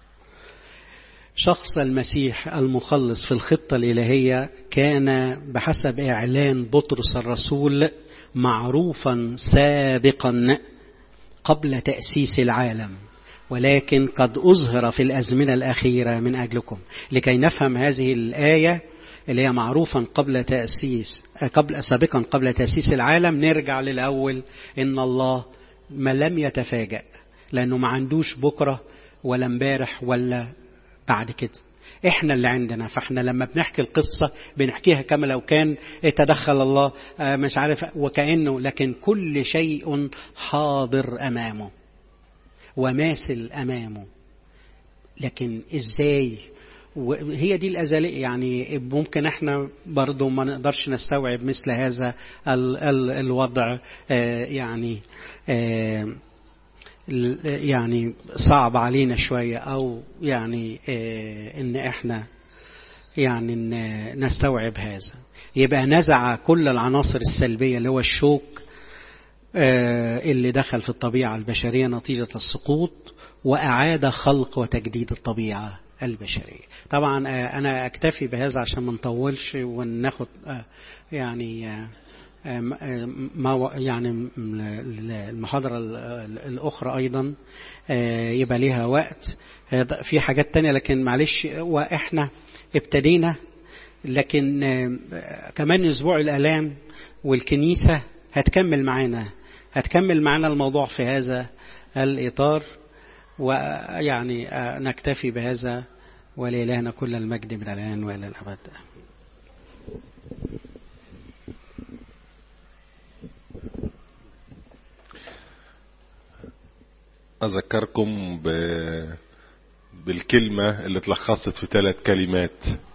شخص المسيح المخلص في الخطة الإلهية كان بحسب إعلان بطرس الرسول معروفا سابقا قبل تأسيس العالم ولكن قد أظهر في الأزمنة الأخيرة من أجلكم لكي نفهم هذه الآية اللي هي معروفا قبل تأسيس قبل سابقا قبل تأسيس العالم نرجع للأول إن الله ما لم يتفاجأ لأنه ما عندوش بكرة ولا امبارح ولا بعد كده احنا اللي عندنا فاحنا لما بنحكي القصة بنحكيها كما لو كان تدخل الله مش عارف وكأنه لكن كل شيء حاضر أمامه وماثل أمامه لكن إزاي وهي دي الأزلية يعني ممكن احنا برضو ما نقدرش نستوعب مثل هذا ال ال الوضع آه يعني آه يعني صعب علينا شوية أو يعني آه إن إحنا يعني نستوعب هذا يبقى نزع كل العناصر السلبية اللي هو الشوك اللي دخل في الطبيعة البشرية نتيجة السقوط وأعاد خلق وتجديد الطبيعة البشرية طبعا أنا أكتفي بهذا عشان ما نطولش وناخد يعني ما يعني المحاضرة الأخرى أيضا يبقى ليها وقت في حاجات تانية لكن معلش وإحنا ابتدينا لكن كمان أسبوع الآلام والكنيسة هتكمل معانا هتكمل معانا الموضوع في هذا الإطار ويعني نكتفي بهذا ولإلهنا كل المجد من الآن وإلى الأبد أذكركم ب... بالكلمة اللي اتلخصت في ثلاث كلمات